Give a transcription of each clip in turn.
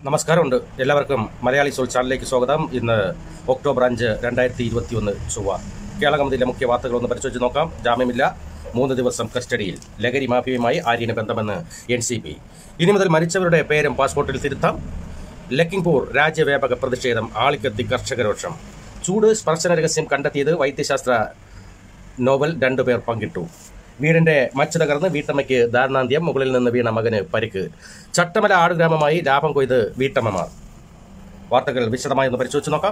നമസ്കാരമുണ്ട് എല്ലാവർക്കും മലയാളി സോൾ ചാനലിലേക്ക് സ്വാഗതം ഇന്ന് ഒക്ടോബർ അഞ്ച് രണ്ടായിരത്തി ഇരുപത്തി ഒന്ന് ചൊവ്വ കേരള കമ്മിറ്റിയിലെ മുഖ്യ വാർത്തകളൊന്ന് പരിശോധിച്ച് നോക്കാം ജാമ്യമില്ല മൂന്ന് ദിവസം കസ്റ്റഡിയിൽ ലഹരി മാഫിയയുമായി ആര്യന് ബന്ധമെന്ന് എൻ സി പി ഇനി മുതൽ മരിച്ചവരുടെ പേരും പാസ്പോർട്ടിൽ തിരുത്താം ലക്കിംപൂർ രാജ്യവ്യാപക പ്രതിഷേധം ആളിക്കത്തി കർഷകരോഷം ചൂട് സ്പർശന രഹസ്യം കണ്ടെത്തിയത് വൈദ്യശാസ്ത്ര നോവൽ രണ്ടുപേർ പങ്കിട്ടു വീടിന്റെ മച്ച് തകർന്ന് വീട്ടമ്മയ്ക്ക് ദാരുണാന്ത്യം മുകളിൽ നിന്ന് വീണ മകന് പരിക്ക് ചട്ടമല ആടുഗ്രാമമായി ലാഭം കൊയ്ത് വീട്ടമ്മമാർ വാർത്തകൾ വിശദമായി ഒന്ന് പരിശോധിച്ച് നോക്കാം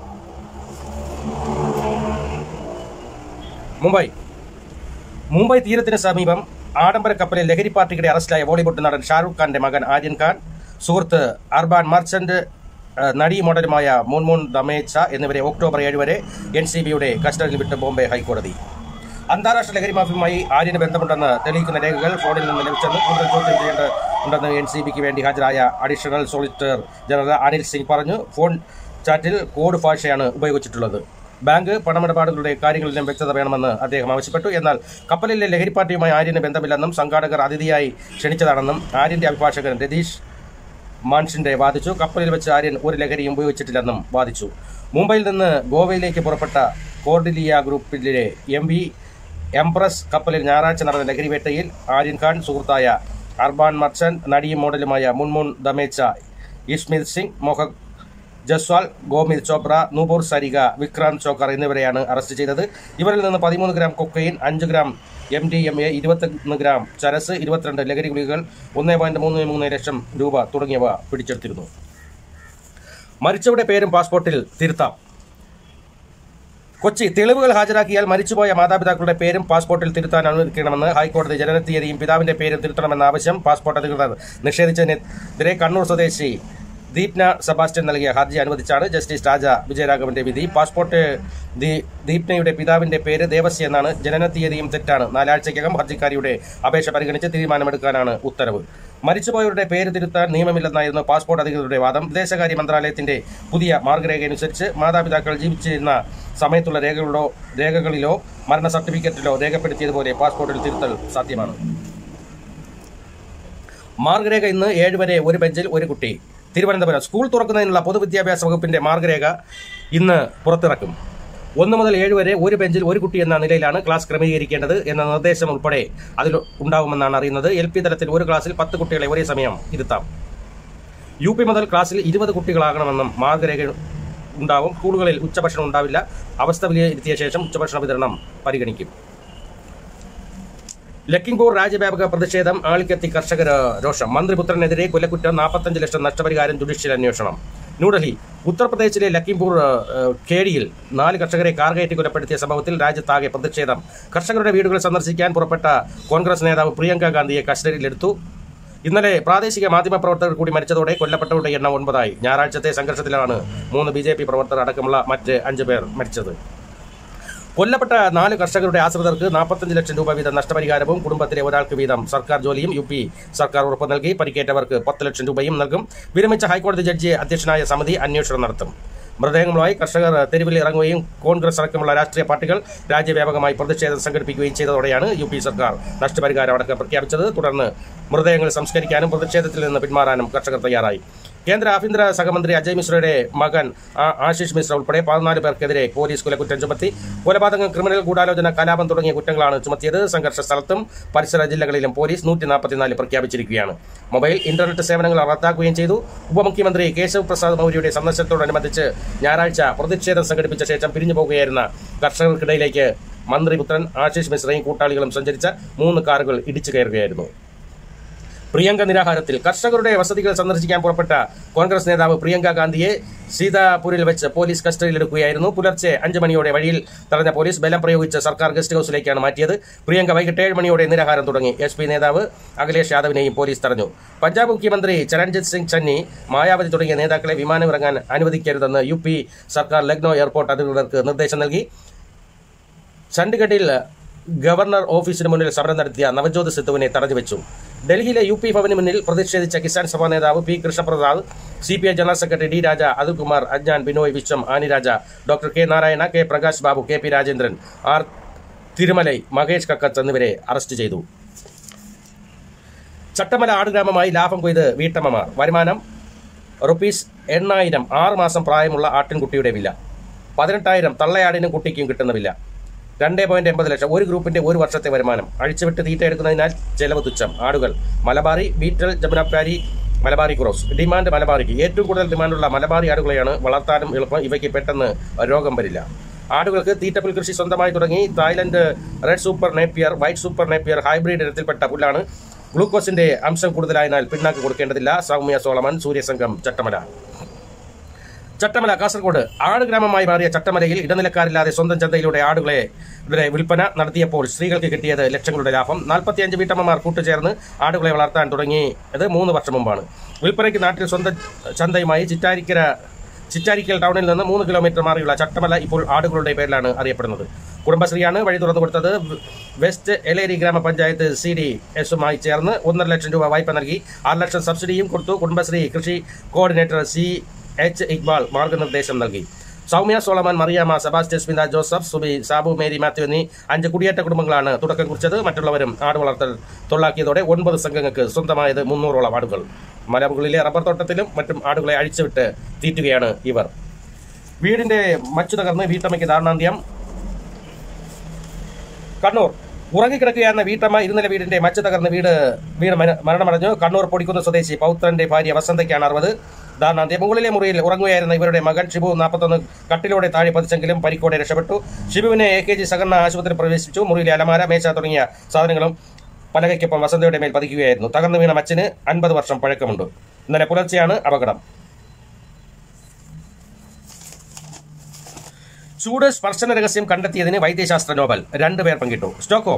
മുംബൈ മുംബൈ തീരത്തിന് സമീപം ആഡംബര കപ്പലിൽ ലഹരി പാർട്ടിക്കിടെ അറസ്റ്റിലായ ബോളിവുഡ് നടൻ ഷാരൂഖ് ഖാന്റെ മകൻ ആര്യൻ ഖാൻ സുഹൃത്ത് അർബാൻ മർച്ചന്റ് ഏഹ്, നടി മോഡലുമായ മുൻമുൻ ദമേച്ച എന്നിവരെ ഒക്ടോബർ ഏഴ് വരെ എൻ സി ബിയുടെ കസ്റ്റഡിയിൽ വിട്ട് ബോംബെ ഹൈക്കോടതി അന്താരാഷ്ട്ര ലഹരി മാഫിയുമായി ആര്യന് ബന്ധമുണ്ടെന്ന് തെളിയിക്കുന്ന രേഖകൾ ഫോണിൽ നിന്ന് ലഭിച്ചെന്ന് കൂടുതൽ ചോദ്യം ചെയ്യേണ്ടതുണ്ടെന്ന് എൻ സി ബിക്ക് വേണ്ടി ഹാജരായ additional solicitor general Anil Singh പറഞ്ഞു ഫോൺ ചാറ്റിൽ കോഡ് ഭാഷയാണ് ഉപയോഗിച്ചിട്ടുള്ളത് ബാങ്ക് പണമിടപാടുകളുടെ കാര്യങ്ങളിലും വ്യക്തത വേണമെന്ന് അദ്ദേഹം ആവശ്യപ്പെട്ടു എന്നാൽ കപ്പലിലെ ലഹരി പാർട്ടിയുമായി ആര്യന് ബന്ധമില്ലെന്നും സംഘാടകർ അതിഥിയായി ക്ഷണിച്ചതാണെന്നും ആര്യന്റെ അഭിഭാഷകൻ രതീഷ് മാൻഷിന്റെ വാദിച്ചു കപ്പലിൽ വെച്ച് ആര്യൻ ഒരു ലഹരിയും ഉപയോഗിച്ചിട്ടില്ലെന്നും വാദിച്ചു മുംബൈയിൽ നിന്ന് ഗോവയിലേക്ക് പുറപ്പെട്ട കോർഡിലിയ ഗ്രൂപ്പിലെ എം വി എംപ്രസ് കപ്പലിൽ ഞായറാഴ്ച നടന്ന ലഹരി വേട്ടയിൽ ആര്യൻ ഖാൻ സുഹൃത്തായ അർബാൻ മർച്ചൻ നടിയും മോഡലുമായ മുൻമുൻ ദമേച്ച ഇസ്മിത് സിംഗ് മോഹക് ജസ്വാൾ ഗോമിത് ചോപ്ര നൂപൂർ സരിക വിക്രാന്ത് ചോക്കർ എന്നിവരെയാണ് അറസ്റ്റ് ചെയ്തത് ഇവരിൽ നിന്ന് പതിമൂന്ന് ഗ്രാം കൊക്കൈൻ അഞ്ച് gram M D M A ഇരുപത്തൊന്ന് ഗ്രാം ചരസ് ഇരുപത്തിരണ്ട് ലഹരി ഗുളികകൾ ഒന്ന് പോയിന്റ് മൂന്ന് മൂന്ന് ലക്ഷം രൂപ തുടങ്ങിയവ പിടിച്ചെടുത്തിരുന്നു മരിച്ചവരുടെ പേരും പാസ്പോർട്ടിൽ തിരുത്താം കൊച്ചി തെളിവുകൾ ഹാജരാക്കിയാൽ മരിച്ചുപോയ മാതാപിതാക്കളുടെ പേരും പാസ്പോർട്ടിൽ തിരുത്താൻ അനുവദിക്കണമെന്ന് ഹൈക്കോടതി ജനനത്തീയതിയും പിതാവിന്റെ പേരും തിരുത്തണമെന്ന ആവശ്യം പാസ്പോർട്ട് അധികൃതർ നിഷേധിച്ചതിനെതിരെ കണ്ണൂർ സ്വദേശി ദീപ്ന സെബാസ്റ്റ്യൻ നൽകിയ ഹർജി അനുവദിച്ചാണ് ജസ്റ്റിസ് രാജ വിജയരാഘവന്റെ വിധി പാസ്പോർട്ട് ദീ- ദീപ്നയുടെ പിതാവിന്റെ പേര് ദേവസി എന്നാണ് ജനനത്തീയതിയും തെറ്റാണ് നാലാഴ്ചയ്ക്കകം ഹർജിക്കാരിയുടെ അപേക്ഷ പരിഗണിച്ച് തീരുമാനമെടുക്കാനാണ് ഉത്തരവ് മരിച്ചുപോയവരുടെ പേര് തിരുത്താൻ നിയമമില്ലെന്നായിരുന്നു പാസ്പോർട്ട് അധികൃതരുടെ വാദം വിദേശകാര്യ മന്ത്രാലയത്തിന്റെ പുതിയ മാർഗരേഖയനുസരിച്ച് മാതാപിതാക്കൾ ജീവിച്ചിരുന്ന സമയത്തുള്ള രേഖകളിലോ രേഖകളിലോ മരണ സർട്ടിഫിക്കറ്റിലോ രേഖപ്പെടുത്തിയതുപോലെ പാസ്പോർട്ടിൽ തിരുത്തൽ സാധ്യമാണ് മാർഗരേഖ ഇന്ന് ഏഴ് വരെ ഒരു ബെഞ്ചിൽ ഒരു കുട്ടി തിരുവനന്തപുരം സ്കൂൾ തുറക്കുന്നതിനുള്ള പൊതുവിദ്യാഭ്യാസ വകുപ്പിന്റെ മാർഗരേഖ ഇന്ന് പുറത്തിറക്കും ഒന്ന് മുതൽ ഏഴ് വരെ ഒരു ബെഞ്ചിൽ ഒരു കുട്ടി എന്ന നിലയിലാണ് ക്ലാസ് ക്രമീകരിക്കേണ്ടത് എന്ന നിർദ്ദേശം ഉൾപ്പെടെ അതിൽ ഉണ്ടാവുമെന്നാണ് അറിയുന്നത് എൽ പി തലത്തിൽ ഒരു ക്ലാസ്സിൽ പത്ത് കുട്ടികളെ ഒരേ സമയം ഇരുത്താം യു പി മുതൽ ക്ലാസ്സിൽ ഇരുപത് കുട്ടികളാകണമെന്നും മാർഗരേഖ ഉണ്ടാവും സ്കൂളുകളിൽ ഉച്ചഭക്ഷണം ഉണ്ടാവില്ല അവസ്ഥ വിലയിരുത്തിയ ശേഷം ഉച്ചഭക്ഷണ വിതരണം പരിഗണിക്കും ലക്കിംപൂർ രാജ്യവ്യാപക പ്രതിഷേധം ആളിക്കത്തി കർഷകർ രോഷം മന്ത്രിപുത്രനെതിരെ കൊലക്കുറ്റം നാൽപ്പത്തഞ്ച് ലക്ഷം നഷ്ടപരിഹാരം ജുഡീഷ്യൽ അന്വേഷണം ന്യൂഡൽഹി ഉത്തർപ്രദേശിലെ ലക്കിംപൂർ ഏഹ്, കേഡിയിൽ നാല് കർഷകരെ കാർ കയറ്റി കൊലപ്പെടുത്തിയ സംഭവത്തിൽ രാജ്യത്താകെ പ്രതിഷേധം കർഷകരുടെ വീടുകൾ സന്ദർശിക്കാൻ പുറപ്പെട്ട കോൺഗ്രസ് നേതാവ് പ്രിയങ്ക ഗാന്ധിയെ കസ്റ്റഡിയിലെടുത്തു ഇന്നലെ പ്രാദേശിക മാധ്യമ പ്രവർത്തകർ കൂടി മരിച്ചതോടെ കൊല്ലപ്പെട്ടവരുടെ എണ്ണം ഒൻപതായി ഞായറാഴ്ചത്തെ സംഘർഷത്തിലാണ് മൂന്ന് ബി ജെ പി പ്രവർത്തകർ അടക്കമുള്ള മറ്റ് അഞ്ച് പേർ മരിച്ചത് കൊല്ലപ്പെട്ട നാല് കർഷകരുടെ ആശ്രിതർക്ക് നാൽപ്പത്തഞ്ച് ലക്ഷം രൂപ വീതം നഷ്ടപരിഹാരവും കുടുംബത്തിലെ ഒരാൾക്ക് വീതം സർക്കാർ ജോലിയും യു പി സർക്കാർ ഉറപ്പ് നൽകി പരിക്കേറ്റവർക്ക് പത്ത് ലക്ഷം രൂപയും നൽകും വിരമിച്ച ഹൈക്കോടതി ജഡ്ജി അധ്യക്ഷനായ സമിതി അന്വേഷണം നടത്തും മൃതദേഹങ്ങളുമായി കർഷകർ തെരുവിൽ ഇറങ്ങുകയും കോൺഗ്രസ് അടക്കമുള്ള രാഷ്ട്രീയ പാർട്ടികൾ രാജ്യവ്യാപകമായി പ്രതിഷേധം സംഘടിപ്പിക്കുകയും ചെയ്തതോടെയാണ് യു പി സർക്കാർ നഷ്ടപരിഹാരം അടക്കം പ്രഖ്യാപിച്ചത് തുടർന്ന് മൃതദേഹങ്ങൾ സംസ്കരിക്കാനും പ്രതിഷേധത്തിൽ നിന്ന് പിന്മാറാനും കർഷകർ തയ്യാറായി കേന്ദ്ര ആഭ്യന്തര സഹമന്ത്രി അജയ് മിശ്രയുടെ മകൻ ആ- ആശിഷ് മിശ്ര ഉൾപ്പെടെ പതിനാല് പേർക്കെതിരെ പോലീസ് കൊലക്കുറ്റം ചുമത്തി കൊലപാതകം ക്രിമിനൽ ഗൂഢാലോചന കലാപം തുടങ്ങിയ കുറ്റങ്ങളാണ് ചുമത്തിയത് സംഘർഷ സ്ഥലത്തും പരിസര ജില്ലകളിലും പോലീസ് നൂറ്റി നാൽപ്പത്തിനാല് പ്രഖ്യാപിച്ചിരിക്കുകയാണ് മൊബൈൽ ഇന്റർനെറ്റ് സേവനങ്ങൾ റദ്ദാക്കുകയും ചെയ്തു ഉപമുഖ്യമന്ത്രി കേശവ് പ്രസാദ് മൗര്യയുടെ സന്ദർശനത്തോടനുബന്ധിച്ച് ഞായറാഴ്ച പ്രതിഷേധം സംഘടിപ്പിച്ച ശേഷം പിരിഞ്ഞു പോകുകയായിരുന്ന കർഷകർക്കിടയിലേക്ക് മന്ത്രിപുത്രൻ ആശിഷ് മിശ്രയും കൂട്ടാളികളും സഞ്ചരിച്ച മൂന്ന് കാറുകൾ ഇടിച്ചു കയറുകയായിരുന്നു പ്രിയങ്ക നിരാഹാരത്തിൽ കർഷകരുടെ വസതികൾ സന്ദർശിക്കാൻ പുറപ്പെട്ട കോൺഗ്രസ് നേതാവ് പ്രിയങ്ക ഗാന്ധിയെ സീതാപൂരിൽ വെച്ച് പോലീസ് കസ്റ്റഡിയിലെടുക്കുകയായിരുന്നു പുലർച്ചെ അഞ്ച് മണിയോടെ വഴിയിൽ തടഞ്ഞ പോലീസ് ബലം പ്രയോഗിച്ച് സർക്കാർ ഗസ്റ്റ് ഹൌസിലേക്കാണ് മാറ്റിയത് പ്രിയങ്ക വൈകിട്ട് ഏഴ് മണിയോടെ നിരാഹാരം തുടങ്ങി എസ് പി നേതാവ് അഖിലേഷ് യാദവിനെയും പോലീസ് തടഞ്ഞു പഞ്ചാബ് മുഖ്യമന്ത്രി ചരൺജിത് സിംഗ് ചന്നി മായാവതി തുടങ്ങിയ നേതാക്കളെ വിമാനമിറങ്ങാൻ അനുവദിക്കരുതെന്ന് യു പി സർക്കാർ ലക്നോ എയർപോർട്ട് അധികൃതർക്ക് നിർദ്ദേശം നൽകി ചണ്ഡീഗഡിൽ ഗവർണർ ഓഫീസിന് മുന്നിൽ സമരം നടത്തിയ നവജ്യോത് സിദ്ധുവിനെ തടഞ്ഞുവെച്ചു ഡൽഹിയിലെ യു പി ഭവന് മുന്നിൽ പ്രതിഷേധിച്ച കിസാൻ സഭാ നേതാവ് P Krishnaprasad C P I general secretary D Raja Atulkumar Anjaan Binoy Viswam Annie Raja doctor K Narayana K Prakash Babu K P Rajendran R Thirumalai Mahesh Kakkath എന്നിവരെ അറസ്റ്റ് ചെയ്തു ചട്ടമല ആടുഗ്രാമമായി ലാഭം കൊയ്ത് വീട്ടമ്മമാർ വരുമാനം റുപ്പീസ് എണ്ണായിരം ആറ് മാസം പ്രായമുള്ള ആട്ടിൻകുട്ടിയുടെ വില പതിനെട്ടായിരം തള്ളയാടിനും കുട്ടിക്കും കിട്ടുന്ന വില രണ്ട് പോയിന്റ് എൺപത് ലക്ഷം ഒരു ഗ്രൂപ്പിന്റെ ഒരു വർഷത്തെ വരുമാനം അഴിച്ചുവിട്ട് തീറ്റ എടുക്കുന്നതിനാൽ ചെലവ് തുച്ഛം ആടുകൾ മലബാറി ബീറ്റൽ ജമുനാപ്കാരി മലബാറി ക്രോസ് ഡിമാൻഡ് മലബാറിക്ക് ഏറ്റവും കൂടുതൽ ഡിമാൻഡുള്ള മലബാറി ആടുകളെയാണ് വളർത്താനും എളുപ്പം ഇവയ്ക്ക് പെട്ടെന്ന് രോഗം വരില്ല ആടുകൾക്ക് തീറ്റപ്പുൽ കൃഷി സ്വന്തമായി തുടങ്ങി Thailand red super Napier white super Napier hybrid ഇനത്തിൽപ്പെട്ട പുല്ലാണ് ഗ്ലൂക്കോസിന്റെ അംശം കൂടുതലായതിനാൽ പിണ്ണാക്ക് കൊടുക്കേണ്ടതില്ല സൗമ്യ സോളമൻ സൂര്യസംഘം ചട്ടമല ചട്ടമല കാസർഗോഡ് ആട് ഗ്രാമമായി മാറിയ ചട്ടമലയിൽ ഇടനിലക്കാരില്ലാതെ സ്വന്തം ചന്തയിലൂടെ ആടുകളെ ഇവിടെ വിൽപ്പന നടത്തിയപ്പോൾ സ്ത്രീകൾക്ക് കിട്ടിയത് ലക്ഷങ്ങളുടെ ലാഭം നാൽപ്പത്തിയഞ്ച് വീട്ടമ്മമാർ കൂട്ടുചേർന്ന് ആടുകളെ വളർത്താൻ തുടങ്ങിയത് മൂന്ന് വർഷം മുമ്പാണ് വിൽപ്പനയ്ക്ക് നാട്ടിൽ സ്വന്തം ചന്തയുമായി ചിറ്റാരിക്കര ചിറ്റാരിക്കൽ ടൗണിൽ നിന്ന് മൂന്ന് കിലോമീറ്റർ മാറിയുള്ള ചട്ടമല ഇപ്പോൾ ആടുകളുടെ പേരിലാണ് അറിയപ്പെടുന്നത് കുടുംബശ്രീയാണ് വഴി തുറന്നു കൊടുത്തത് വെസ്റ്റ് എലേരി ഗ്രാമപഞ്ചായത്ത് സി ഡി എസുമായി ചേർന്ന് ഒന്നര ലക്ഷം രൂപ വായ്പ നൽകി ആറ് ലക്ഷം സബ്സിഡിയും കൊടുത്തു കുടുംബശ്രീ കൃഷി കോർഡിനേറ്റർ സി എച്ച് ഇക്ബാൽ മാർഗനിർദ്ദേശം നൽകി Soumya Solomon Mariyamma Sebastian Smitha Joseph Subi Sabu Mary Mathew എന്നീ അഞ്ച് കുടിയേറ്റ കുടുംബങ്ങളാണ് തുടക്കം കുറിച്ചത് മറ്റുള്ളവരും ആട് വളർത്തൽ തൊള്ളാക്കിയതോടെ ഒൻപത് സംഘങ്ങൾക്ക് സ്വന്തമായത് മുന്നൂറോളം ആടുകൾ മലമുകളിലെ റബ്ബർ തോട്ടത്തിലും മറ്റും ആടുകളെ അഴിച്ചുവിട്ട് തീറ്റുകയാണ് ഇവർ വീടിന്റെ മച്ചു തകർന്ന് വീട്ടമ്മയ്ക്ക് ദാരുണാന്ത്യം കണ്ണൂർ ഉറങ്ങിക്കിടക്കുകയായിരുന്ന വീട്ടമ്മ ഇരുനില വീടിന്റെ മച്ച് തകർന്ന് വീട് വീട് മര- മരണമടഞ്ഞു കണ്ണൂർ പൊടിക്കുന്ന് സ്വദേശി പൗത്രന്റെ ഭാര്യ വസന്തയ്ക്കാണ് അറുപത് ദാരുണാന്ത്യം മുകളിലെ മുറിയിൽ ഉറങ്ങുകയായിരുന്ന ഇവരുടെ മകൻ ഷിബു നാൽപ്പത്തൊന്ന് കട്ടിലൂടെ താഴെ പതിച്ചെങ്കിലും പരിക്കോടെ രക്ഷപ്പെട്ടു ഷിബുവിനെ എ കെ ജി സഹകരണ ആശുപത്രിയിൽ പ്രവേശിച്ചു മുറിയിലെ അലമാര മേശ തുടങ്ങിയ സാധനങ്ങളും പലകയ്ക്കൊപ്പം വസന്തയുടെ മേൽ പതിക്കുകയായിരുന്നു തകർന്നു വീണ മച്ചിന് അൻപത് വർഷം പഴക്കമുണ്ട് ഇന്നലെ പുലർച്ചെയാണ് അപകടം ചൂട് സ്പർശന രഹസ്യം കണ്ടെത്തിയതിന് വൈദ്യശാസ്ത്ര നോബൽ രണ്ടുപേർ പങ്കിട്ടു സ്റ്റോക്കോ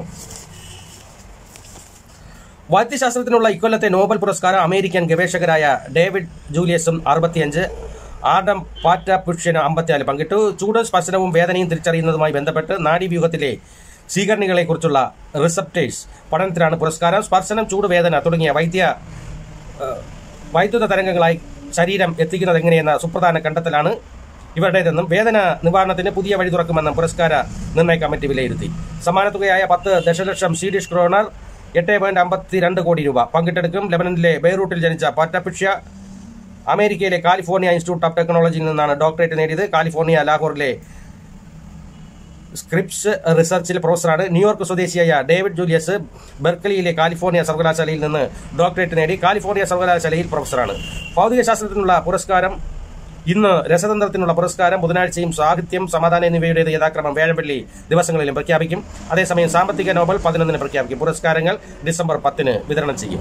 വൈദ്യശാസ്ത്രത്തിനുള്ള ഇക്കൊല്ലത്തെ നോബൽ പുരസ്കാരം അമേരിക്കൻ ഗവേഷകരായ ഡേവിഡ് ജൂലിയസും അറുപത്തിയഞ്ച് ആഡം പാറ്റ പുഷ്യന് അമ്പത്തിനാല് പങ്കിട്ടു ചൂട് സ്പർശനവും വേദനയും തിരിച്ചറിയുന്നതുമായി ബന്ധപ്പെട്ട് നാഡീവ്യൂഹത്തിലെ സ്വീകരണികളെക്കുറിച്ചുള്ള റിസപ്റ്റേഴ്സ് പഠനത്തിലാണ് പുരസ്കാരം സ്പർശനം ചൂട് വേദന തുടങ്ങിയ വൈദ്യ ഏഹ്, വൈദ്യുത തരംഗങ്ങളായി ശരീരം എത്തിക്കുന്നത് എങ്ങനെയെന്ന സുപ്രധാന കണ്ടെത്തലാണ് ഇവരുടേതെന്നും വേദന നിവാരണത്തിന് പുതിയ വഴി തുറക്കുമെന്നും പുരസ്കാര നിർണയ കമ്മിറ്റി വിലയിരുത്തി സമാന തുകയായ പത്ത് ദശലക്ഷം സ്വീഡിഷ് ക്രോണർ എട്ട് പോയിന്റ് അമ്പത്തിരണ്ട് കോടി രൂപ പങ്കിട്ടെടുക്കും ലെബനനിലെ ബെയ്റൂട്ടിൽ ജനിച്ച പാറ്റപിഷ്യ അമേരിക്കയിലെ കാലിഫോർണിയ ഇൻസ്റ്റിറ്റ്യൂട്ട് ഓഫ് ടെക്നോളജിയിൽ നിന്നാണ് ഡോക്ടറേറ്റ് നേടിയത് കാലിഫോർണിയ ലാഹോറിലെ സ്ക്രിപ്സ് റിസർച്ചിൽ പ്രൊഫസറാണ് ന്യൂയോർക്ക് സ്വദേശിയായ ഡേവിഡ് ജൂലിയസ് ബെർക്കലിയിലെ കാലിഫോർണിയ സർവകലാശാലയിൽ നിന്ന് ഡോക്ടറേറ്റ് നേടി കാലിഫോർണിയ സർവകലാശാലയിൽ പ്രൊഫസറാണ് ഭൗതികശാസ്ത്രത്തിനുള്ള പുരസ്കാരം ഇന്ന് രസതന്ത്രത്തിനുള്ള പുരസ്കാരം ബുധനാഴ്ചയും സാഹിത്യം സമാധാനം എന്നിവയുടെ യഥാക്രമം വേഴവെള്ളി ദിവസങ്ങളിലും പ്രഖ്യാപിക്കും അതേസമയം സാമ്പത്തിക നോബൽ പതിനൊന്നിന് പ്രഖ്യാപിക്കും പുരസ്കാരങ്ങൾ ഡിസംബർ പത്തിന് വിതരണം ചെയ്യും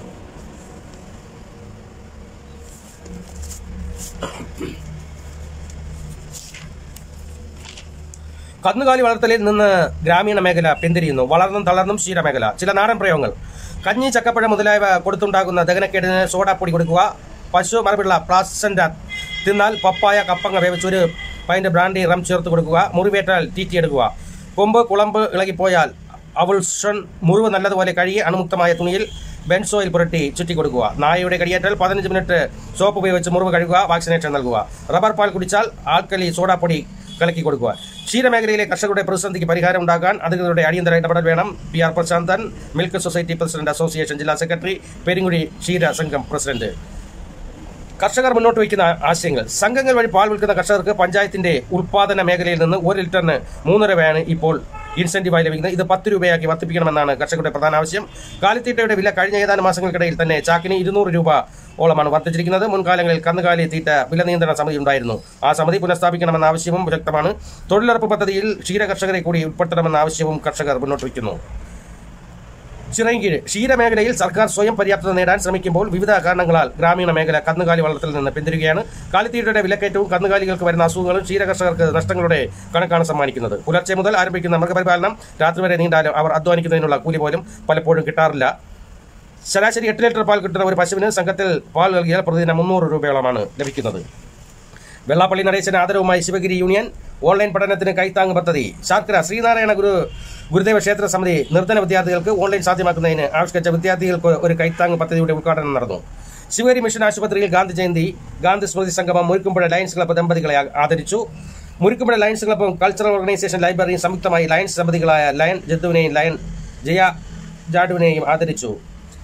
കന്നുകാലി വളർത്തലിൽ നിന്ന് ഗ്രാമീണ മേഖല പിന്തിരിയുന്നു വളർന്നും തളർന്നും ക്ഷീരമേഖല ചില നാടൻ പ്രയോഗങ്ങൾ കഞ്ഞി ചക്കപ്പഴം മുതലായവ കൊടുത്തുണ്ടാകുന്ന ദഹനക്കേടിന് സോഡാപ്പൊടി കൊടുക്കുക പശു മറവിള്ള പ്ലാസൻഡ തിന്നാൽ പപ്പായ കപ്പങ്ങ വേവിച്ച് ഒരു പൈന്റ് ബ്രാൻഡി റം ചേർത്ത് കൊടുക്കുക മുറിവേറ്റാൽ തീറ്റി എടുക്കുക കൊമ്പ് കുളമ്പ് ഇളകിപ്പോയാൽ അവൾഷൻ മുറിവ് നല്ലതുപോലെ കഴുകി അണുമുക്തമായ തുണിയിൽ ബെൻസോയിൽ പുരട്ടി ചുറ്റി കൊടുക്കുക നായയുടെ കടിയേറ്റാൽ പതിനഞ്ച് മിനിറ്റ് സോപ്പ് ഉപയോഗിച്ച് മുറിവ് കഴുകുക വാക്സിനേഷൻ നൽകുക റബ്ബർ പാൽ കുടിച്ചാൽ ആൽക്കലി സോഡാപ്പൊടി കലക്കി കൊടുക്കുക ക്ഷീരമേഖലയിലെ കർഷകരുടെ പ്രതിസന്ധിക്ക് പരിഹാരം ഉണ്ടാക്കാൻ അധികൃതരുടെ അടിയന്തര ഇടപെടൽ വേണം P R Prasanthan milk society president association ജില്ലാ സെക്രട്ടറി പെരിങ്കുടി ക്ഷീര സംഘം പ്രസിഡന്റ് കർഷകർ മുന്നോട്ട് വയ്ക്കുന്ന ആശയങ്ങൾ സംഘങ്ങൾ വഴി പാൽ വിൽക്കുന്ന കർഷകർക്ക് പഞ്ചായത്തിന്റെ ഉൽപാദന മേഖലയിൽ നിന്ന് ഒരു ലിറ്ററിന് മൂന്നര രൂപയാണ് ഇപ്പോൾ ഇൻസെന്റീവായി ലഭിക്കുന്നത് ഇത് പത്ത് രൂപയാക്കി വർദ്ധിപ്പിക്കണമെന്നാണ് കർഷകരുടെ പ്രധാന ആവശ്യം കാലിത്തീറ്റയുടെ വില കഴിഞ്ഞ ഏതാനും മാസങ്ങൾക്കിടയിൽ തന്നെ ചാക്കിന് ഇരുന്നൂറ് രൂപ ഓളമാണ് വർദ്ധിച്ചിരിക്കുന്നത് മുൻകാലങ്ങളിൽ കന്നുകാലി തീറ്റ വില നിയന്ത്രണ സമിതി ഉണ്ടായിരുന്നു ആ സമിതി പുനഃസ്ഥാപിക്കണമെന്ന ആവശ്യവും വ്യക്തമാണ് തൊഴിലുറപ്പ് പദ്ധതിയിൽ ക്ഷീര കർഷകരെ കൂടി ഉൾപ്പെടുത്തണമെന്ന ആവശ്യവും കർഷകർ മുന്നോട്ട് വയ്ക്കുന്നു ചിറയൻകീഴ് ക്ഷീരമേഖലയിൽ സർക്കാർ സ്വയം പര്യാപ്തത നേടാൻ ശ്രമിക്കുമ്പോൾ വിവിധ കാരണങ്ങളാൽ ഗ്രാമീണ മേഖല കന്നുകാലി വളർത്തലിൽ നിന്ന് പിന്തിരികയാണ് കാലിത്തീറ്റയുടെ വിലക്കയറ്റവും കന്നുകാലികൾക്ക് വരുന്ന അസുഖങ്ങളും ക്ഷീര കർഷകർക്ക് നഷ്ടങ്ങളുടെ കണക്കാണ് സമ്മാനിക്കുന്നത് പുലർച്ചെ മുതൽ ആരംഭിക്കുന്ന മൃഗപരിപാലനം രാത്രി വരെ നീണ്ടാലും അവർ അധ്വാനിക്കുന്നതിനുള്ള കൂലി പോലും പലപ്പോഴും കിട്ടാറില്ല ശരാശരി എട്ട് ലിറ്റർ പാൽ കിട്ടുന്ന ഒരു പശുവിന് സംഘത്തിൽ പാൽ നൽകിയാൽ പ്രതിദിനം മുന്നൂറ് രൂപയോളമാണ് ലഭിക്കുന്നത് വെള്ളാപ്പള്ളി നടേശന് ആദരവുമായി ശിവഗിരി യൂണിയൻ ഓൺലൈൻ പഠനത്തിന് കൈത്താങ് പദ്ധതി ശാർക്കര ശ്രീനാരായണ ഗുരു ഗുരുദേവ ക്ഷേത്ര സമിതി നിർധന വിദ്യാർത്ഥികൾക്ക് ഓൺലൈൻ സാധ്യമാക്കുന്നതിന് ആവിഷ്കരിച്ച വിദ്യാർത്ഥികൾക്ക് ഒരു കൈത്താങ് പദ്ധതിയുടെ ഉദ്ഘാടനം നടന്നു ശിവഗിരി മിഷൻ ആശുപത്രിയിൽ ഗാന്ധി ജയന്തി ഗാന്ധി സ്മൃതി സംഗമം മുരിക്കുമ്പുഴ ലയൺസ് ക്ലബ്ബ് ദമ്പതികളെ ആ- ആദരിച്ചു മുരിക്കുമ്പുഴ ലയൺസ് ക്ലബ്ബും കൾച്ചറൽ ഓർഗനൈസേഷൻ ലൈബ്രറിയും സംയുക്തമായി ലയൺസ് ദമ്പതികളായ ലയൺ ജദ്ദുവിനെയും ലയൺ ജയ ജാഡുവിനെയും ആദരിച്ചു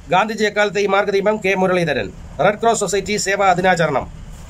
ഗാന്ധിജി എക്കാലത്തെ ഈ മാർഗദീപം K Muraleedharan red cross society സേവാ ദിനാചരണം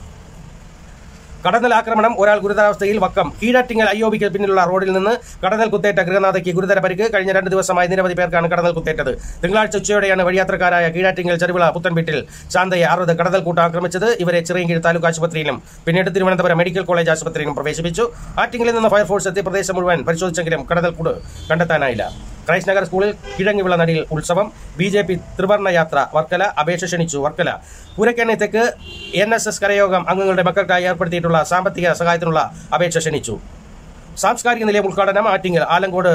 കടന്നൽ ആക്രമണം ഒരാൾ ഗുരുതരാവസ്ഥയിൽ വക്കം കീഴാറ്റിങ്ങൽ അയ്യോബിക്ക് പിന്നിലുള്ള റോഡിൽ നിന്ന് കടന്നൽ കുത്തേറ്റ ഗൃഹനാഥയ്ക്ക് ഗുരുതര പരിക്ക് കഴിഞ്ഞ രണ്ട് ദിവസമായി നിരവധി പേർക്കാണ് കടന്നൽ കുത്തേറ്റത് തിങ്കളാഴ്ച ഉച്ചയോടെയാണ് വഴിയാത്രക്കാരായ കീഴാറ്റിങ്ങൽ ചെറുവിള പുത്തൻവീട്ടിൽ ശാന്തയെ അറുപത് കടന്നൽ കൂട്ടം ആക്രമിച്ചത് ഇവരെ ചിറയൻകീഴ് താലൂക്ക് ആശുപത്രിയിലും പിന്നീട് തിരുവനന്തപുരം മെഡിക്കൽ കോളേജ് ആശുപത്രിയിലും പ്രവേശിപ്പിച്ചു ആറ്റിങ്ങലിൽ നിന്ന് ഫയർഫോഴ്സ് എത്തി പ്രദേശം മുഴുവൻ പരിശോധിച്ചെങ്കിലും കടന്നൽ കൂട് കണ്ടെത്താനായില്ല ക്രൈസ്റ്റ് നഗർ സ്കൂളിൽ കിഴങ്ങിവിള നടിയിൽ ഉത്സവം ബി ജെ പി ത്രിവർണ്ണ യാത്ര വർക്കല അപേക്ഷ ക്ഷണിച്ചു വർക്കല പുരക്കണ്ണി തെക്ക് എൻ എസ് എസ് കരയോഗം അംഗങ്ങളുടെ മക്കൾക്കായി ഏർപ്പെടുത്തിയിട്ടുള്ള സാമ്പത്തിക സഹായത്തിനുള്ള അപേക്ഷ ക്ഷണിച്ചു സാംസ്കാരിക നിലയം ഉദ്ഘാടനം ആറ്റിങ്ങൽ ആലങ്കോട്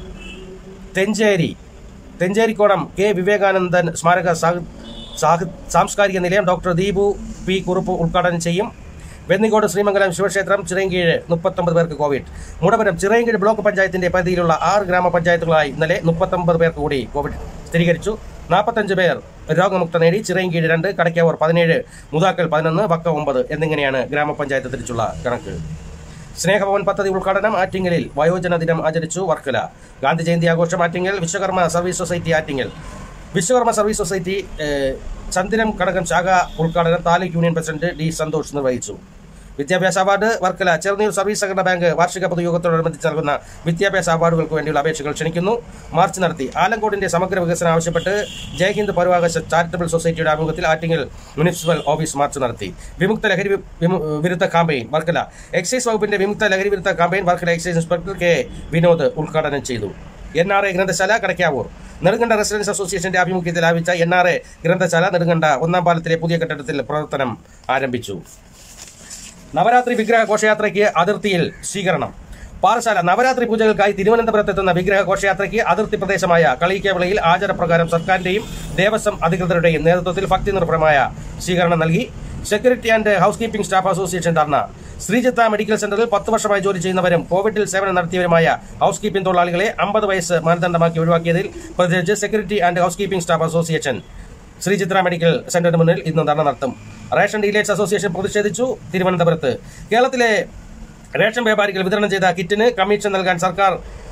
തെഞ്ചേരി തെഞ്ചേരിക്കോണം കെ വിവേകാനന്ദൻ സ്മാരക സാഹ- സാഹ- സാംസ്കാരിക നിലയം ഡോക്ടർ ദീപു പി കുറുപ്പ് ഉദ്ഘാടനം ചെയ്യും വെന്നിക്കോട് ശ്രീമംഗലം ശിവക്ഷേത്രം ചിറയൻകീഴ് മുപ്പത്തൊമ്പത് പേർക്ക് കോവിഡ് മുടവരം ചിറയൻകീഴ് ബ്ലോക്ക് പഞ്ചായത്തിന്റെ പരിധിയിലുള്ള ആറ് ഗ്രാമപഞ്ചായത്തുകളായി ഇന്നലെ മുപ്പത്തൊമ്പത് പേർക്ക് കൂടി കോവിഡ് സ്ഥിരീകരിച്ചു നാൽപ്പത്തഞ്ച് പേർ രോഗമുക്ത നേടി ചിറയൻകീഴ് രണ്ട് കടയ്ക്കാവൂർ പതിനേഴ് മുതാക്കൽ പതിനൊന്ന് വക്ക ഒമ്പത് എന്നിങ്ങനെയാണ് ഗ്രാമപഞ്ചായത്ത് തിരിച്ചുള്ള കണക്ക് സ്നേഹഭവൻ പദ്ധതി ഉദ്ഘാടനം ആറ്റിങ്ങലിൽ വയോജന ദിനം ആചരിച്ചു വർക്കല ഗാന്ധി ജയന്തി ആഘോഷം Attingal Vishwakarma service society Attingal Vishwakarma service society ഏഹ്, ചന്ദിരം കടകം ശാഖ ഉദ്ഘാടനം taluk union president D Santhosh നിർവഹിച്ചു വിദ്യാഭ്യാസ അവാർഡ് വർക്കല ചെറുനീർ സർവീസ് സഹകരണ ബാങ്ക് വാർഷിക പൊതുയോഗത്തോടനുബന്ധിച്ച് നൽകുന്ന വിദ്യാഭ്യാസ അവാർഡുകൾക്ക് വേണ്ടിയുള്ള അപേക്ഷകൾ ക്ഷണിക്കുന്നു മാർച്ച് നടത്തി ആലങ്കോടിന്റെ സമഗ്ര വികസനം ആവശ്യപ്പെട്ട് ജയഹിന്ദ് പരുവാകശ ചാരിറ്റബിൾ സൊസൈറ്റിയുടെ ആഭിമുഖ്യത്തിൽ ആറ്റിങ്ങൽ മുനിസിപ്പൽ ഓഫീസ് മാർച്ച് നടത്തി വിമുക്ത ലഹരി വി- വിമു- വിരുദ്ധ കാമ്പയിൻ വർക്കല എക്സൈസ് വകുപ്പിന്റെ വിമുക്ത ലഹരി വിരുദ്ധ campaign Varkala excise inspector K Vinod ഉദ്ഘാടനം ചെയ്തു എൻ ആർ എ ഗ്രന്ഥശാല കടക്കാവൂർ നെടുങ്കണ്ട റെസിഡൻസ് അസോസിയേഷന്റെ ആഭിമുഖ്യത്തിൽ ആരംഭിച്ച എൻ ആർ എ ഗ്രന്ഥശാല നെടുങ്കണ്ട ഒന്നാം പാലത്തിലെ പുതിയ കെട്ടിടത്തിൽ പ്രവർത്തനം ആരംഭിച്ചു നവരാത്രി വിഗ്രഹ ഘോഷയാത്രയ്ക്ക് അതിർത്തിയിൽ സ്വീകരണം പാറശാല നവരാത്രി പൂജകൾക്കായി തിരുവനന്തപുരത്തെത്തുന്ന വിഗ്രഹ ഘോഷയാത്രയ്ക്ക് അതിർത്തി പ്രദേശമായ കളിയിക്കവിളയിൽ ആചാരപ്രകാരം സർക്കാരിന്റെയും ദേവസ്വം അധികൃതരുടെയും നേതൃത്വത്തിൽ ഭക്തി നിർഭരമായ സ്വീകരണം നൽകി security and housekeeping staff association dharna Sreechitra medical സെന്ററിൽ പത്ത് വർഷമായി ജോലി ചെയ്യുന്നവരും കോവിഡിൽ സേവനം നടത്തിയവരുമായ ഹൌസ് കീപ്പിംഗ് തൊഴിലാളികളെ അമ്പത് വയസ്സ് മാനദണ്ഡമാക്കി ഒഴിവാക്കിയതിൽ പ്രതിഷേധിച്ച് security and housekeeping staff association Sreechitra medical സെന്ററിന് മുന്നിൽ ഇന്ന് ധർണ നടത്തും റേഷൻ ഡീലേഴ്സ് അസോസിയേഷൻ പ്രതിഷേധിച്ചു തിരുവനന്തപുരത്ത് കേരളത്തിലെ റേഷൻ വ്യാപാരികൾ വിതരണം ചെയ്ത കിറ്റിന് കമ്മീഷൻ നൽകാൻ സർക്കാർ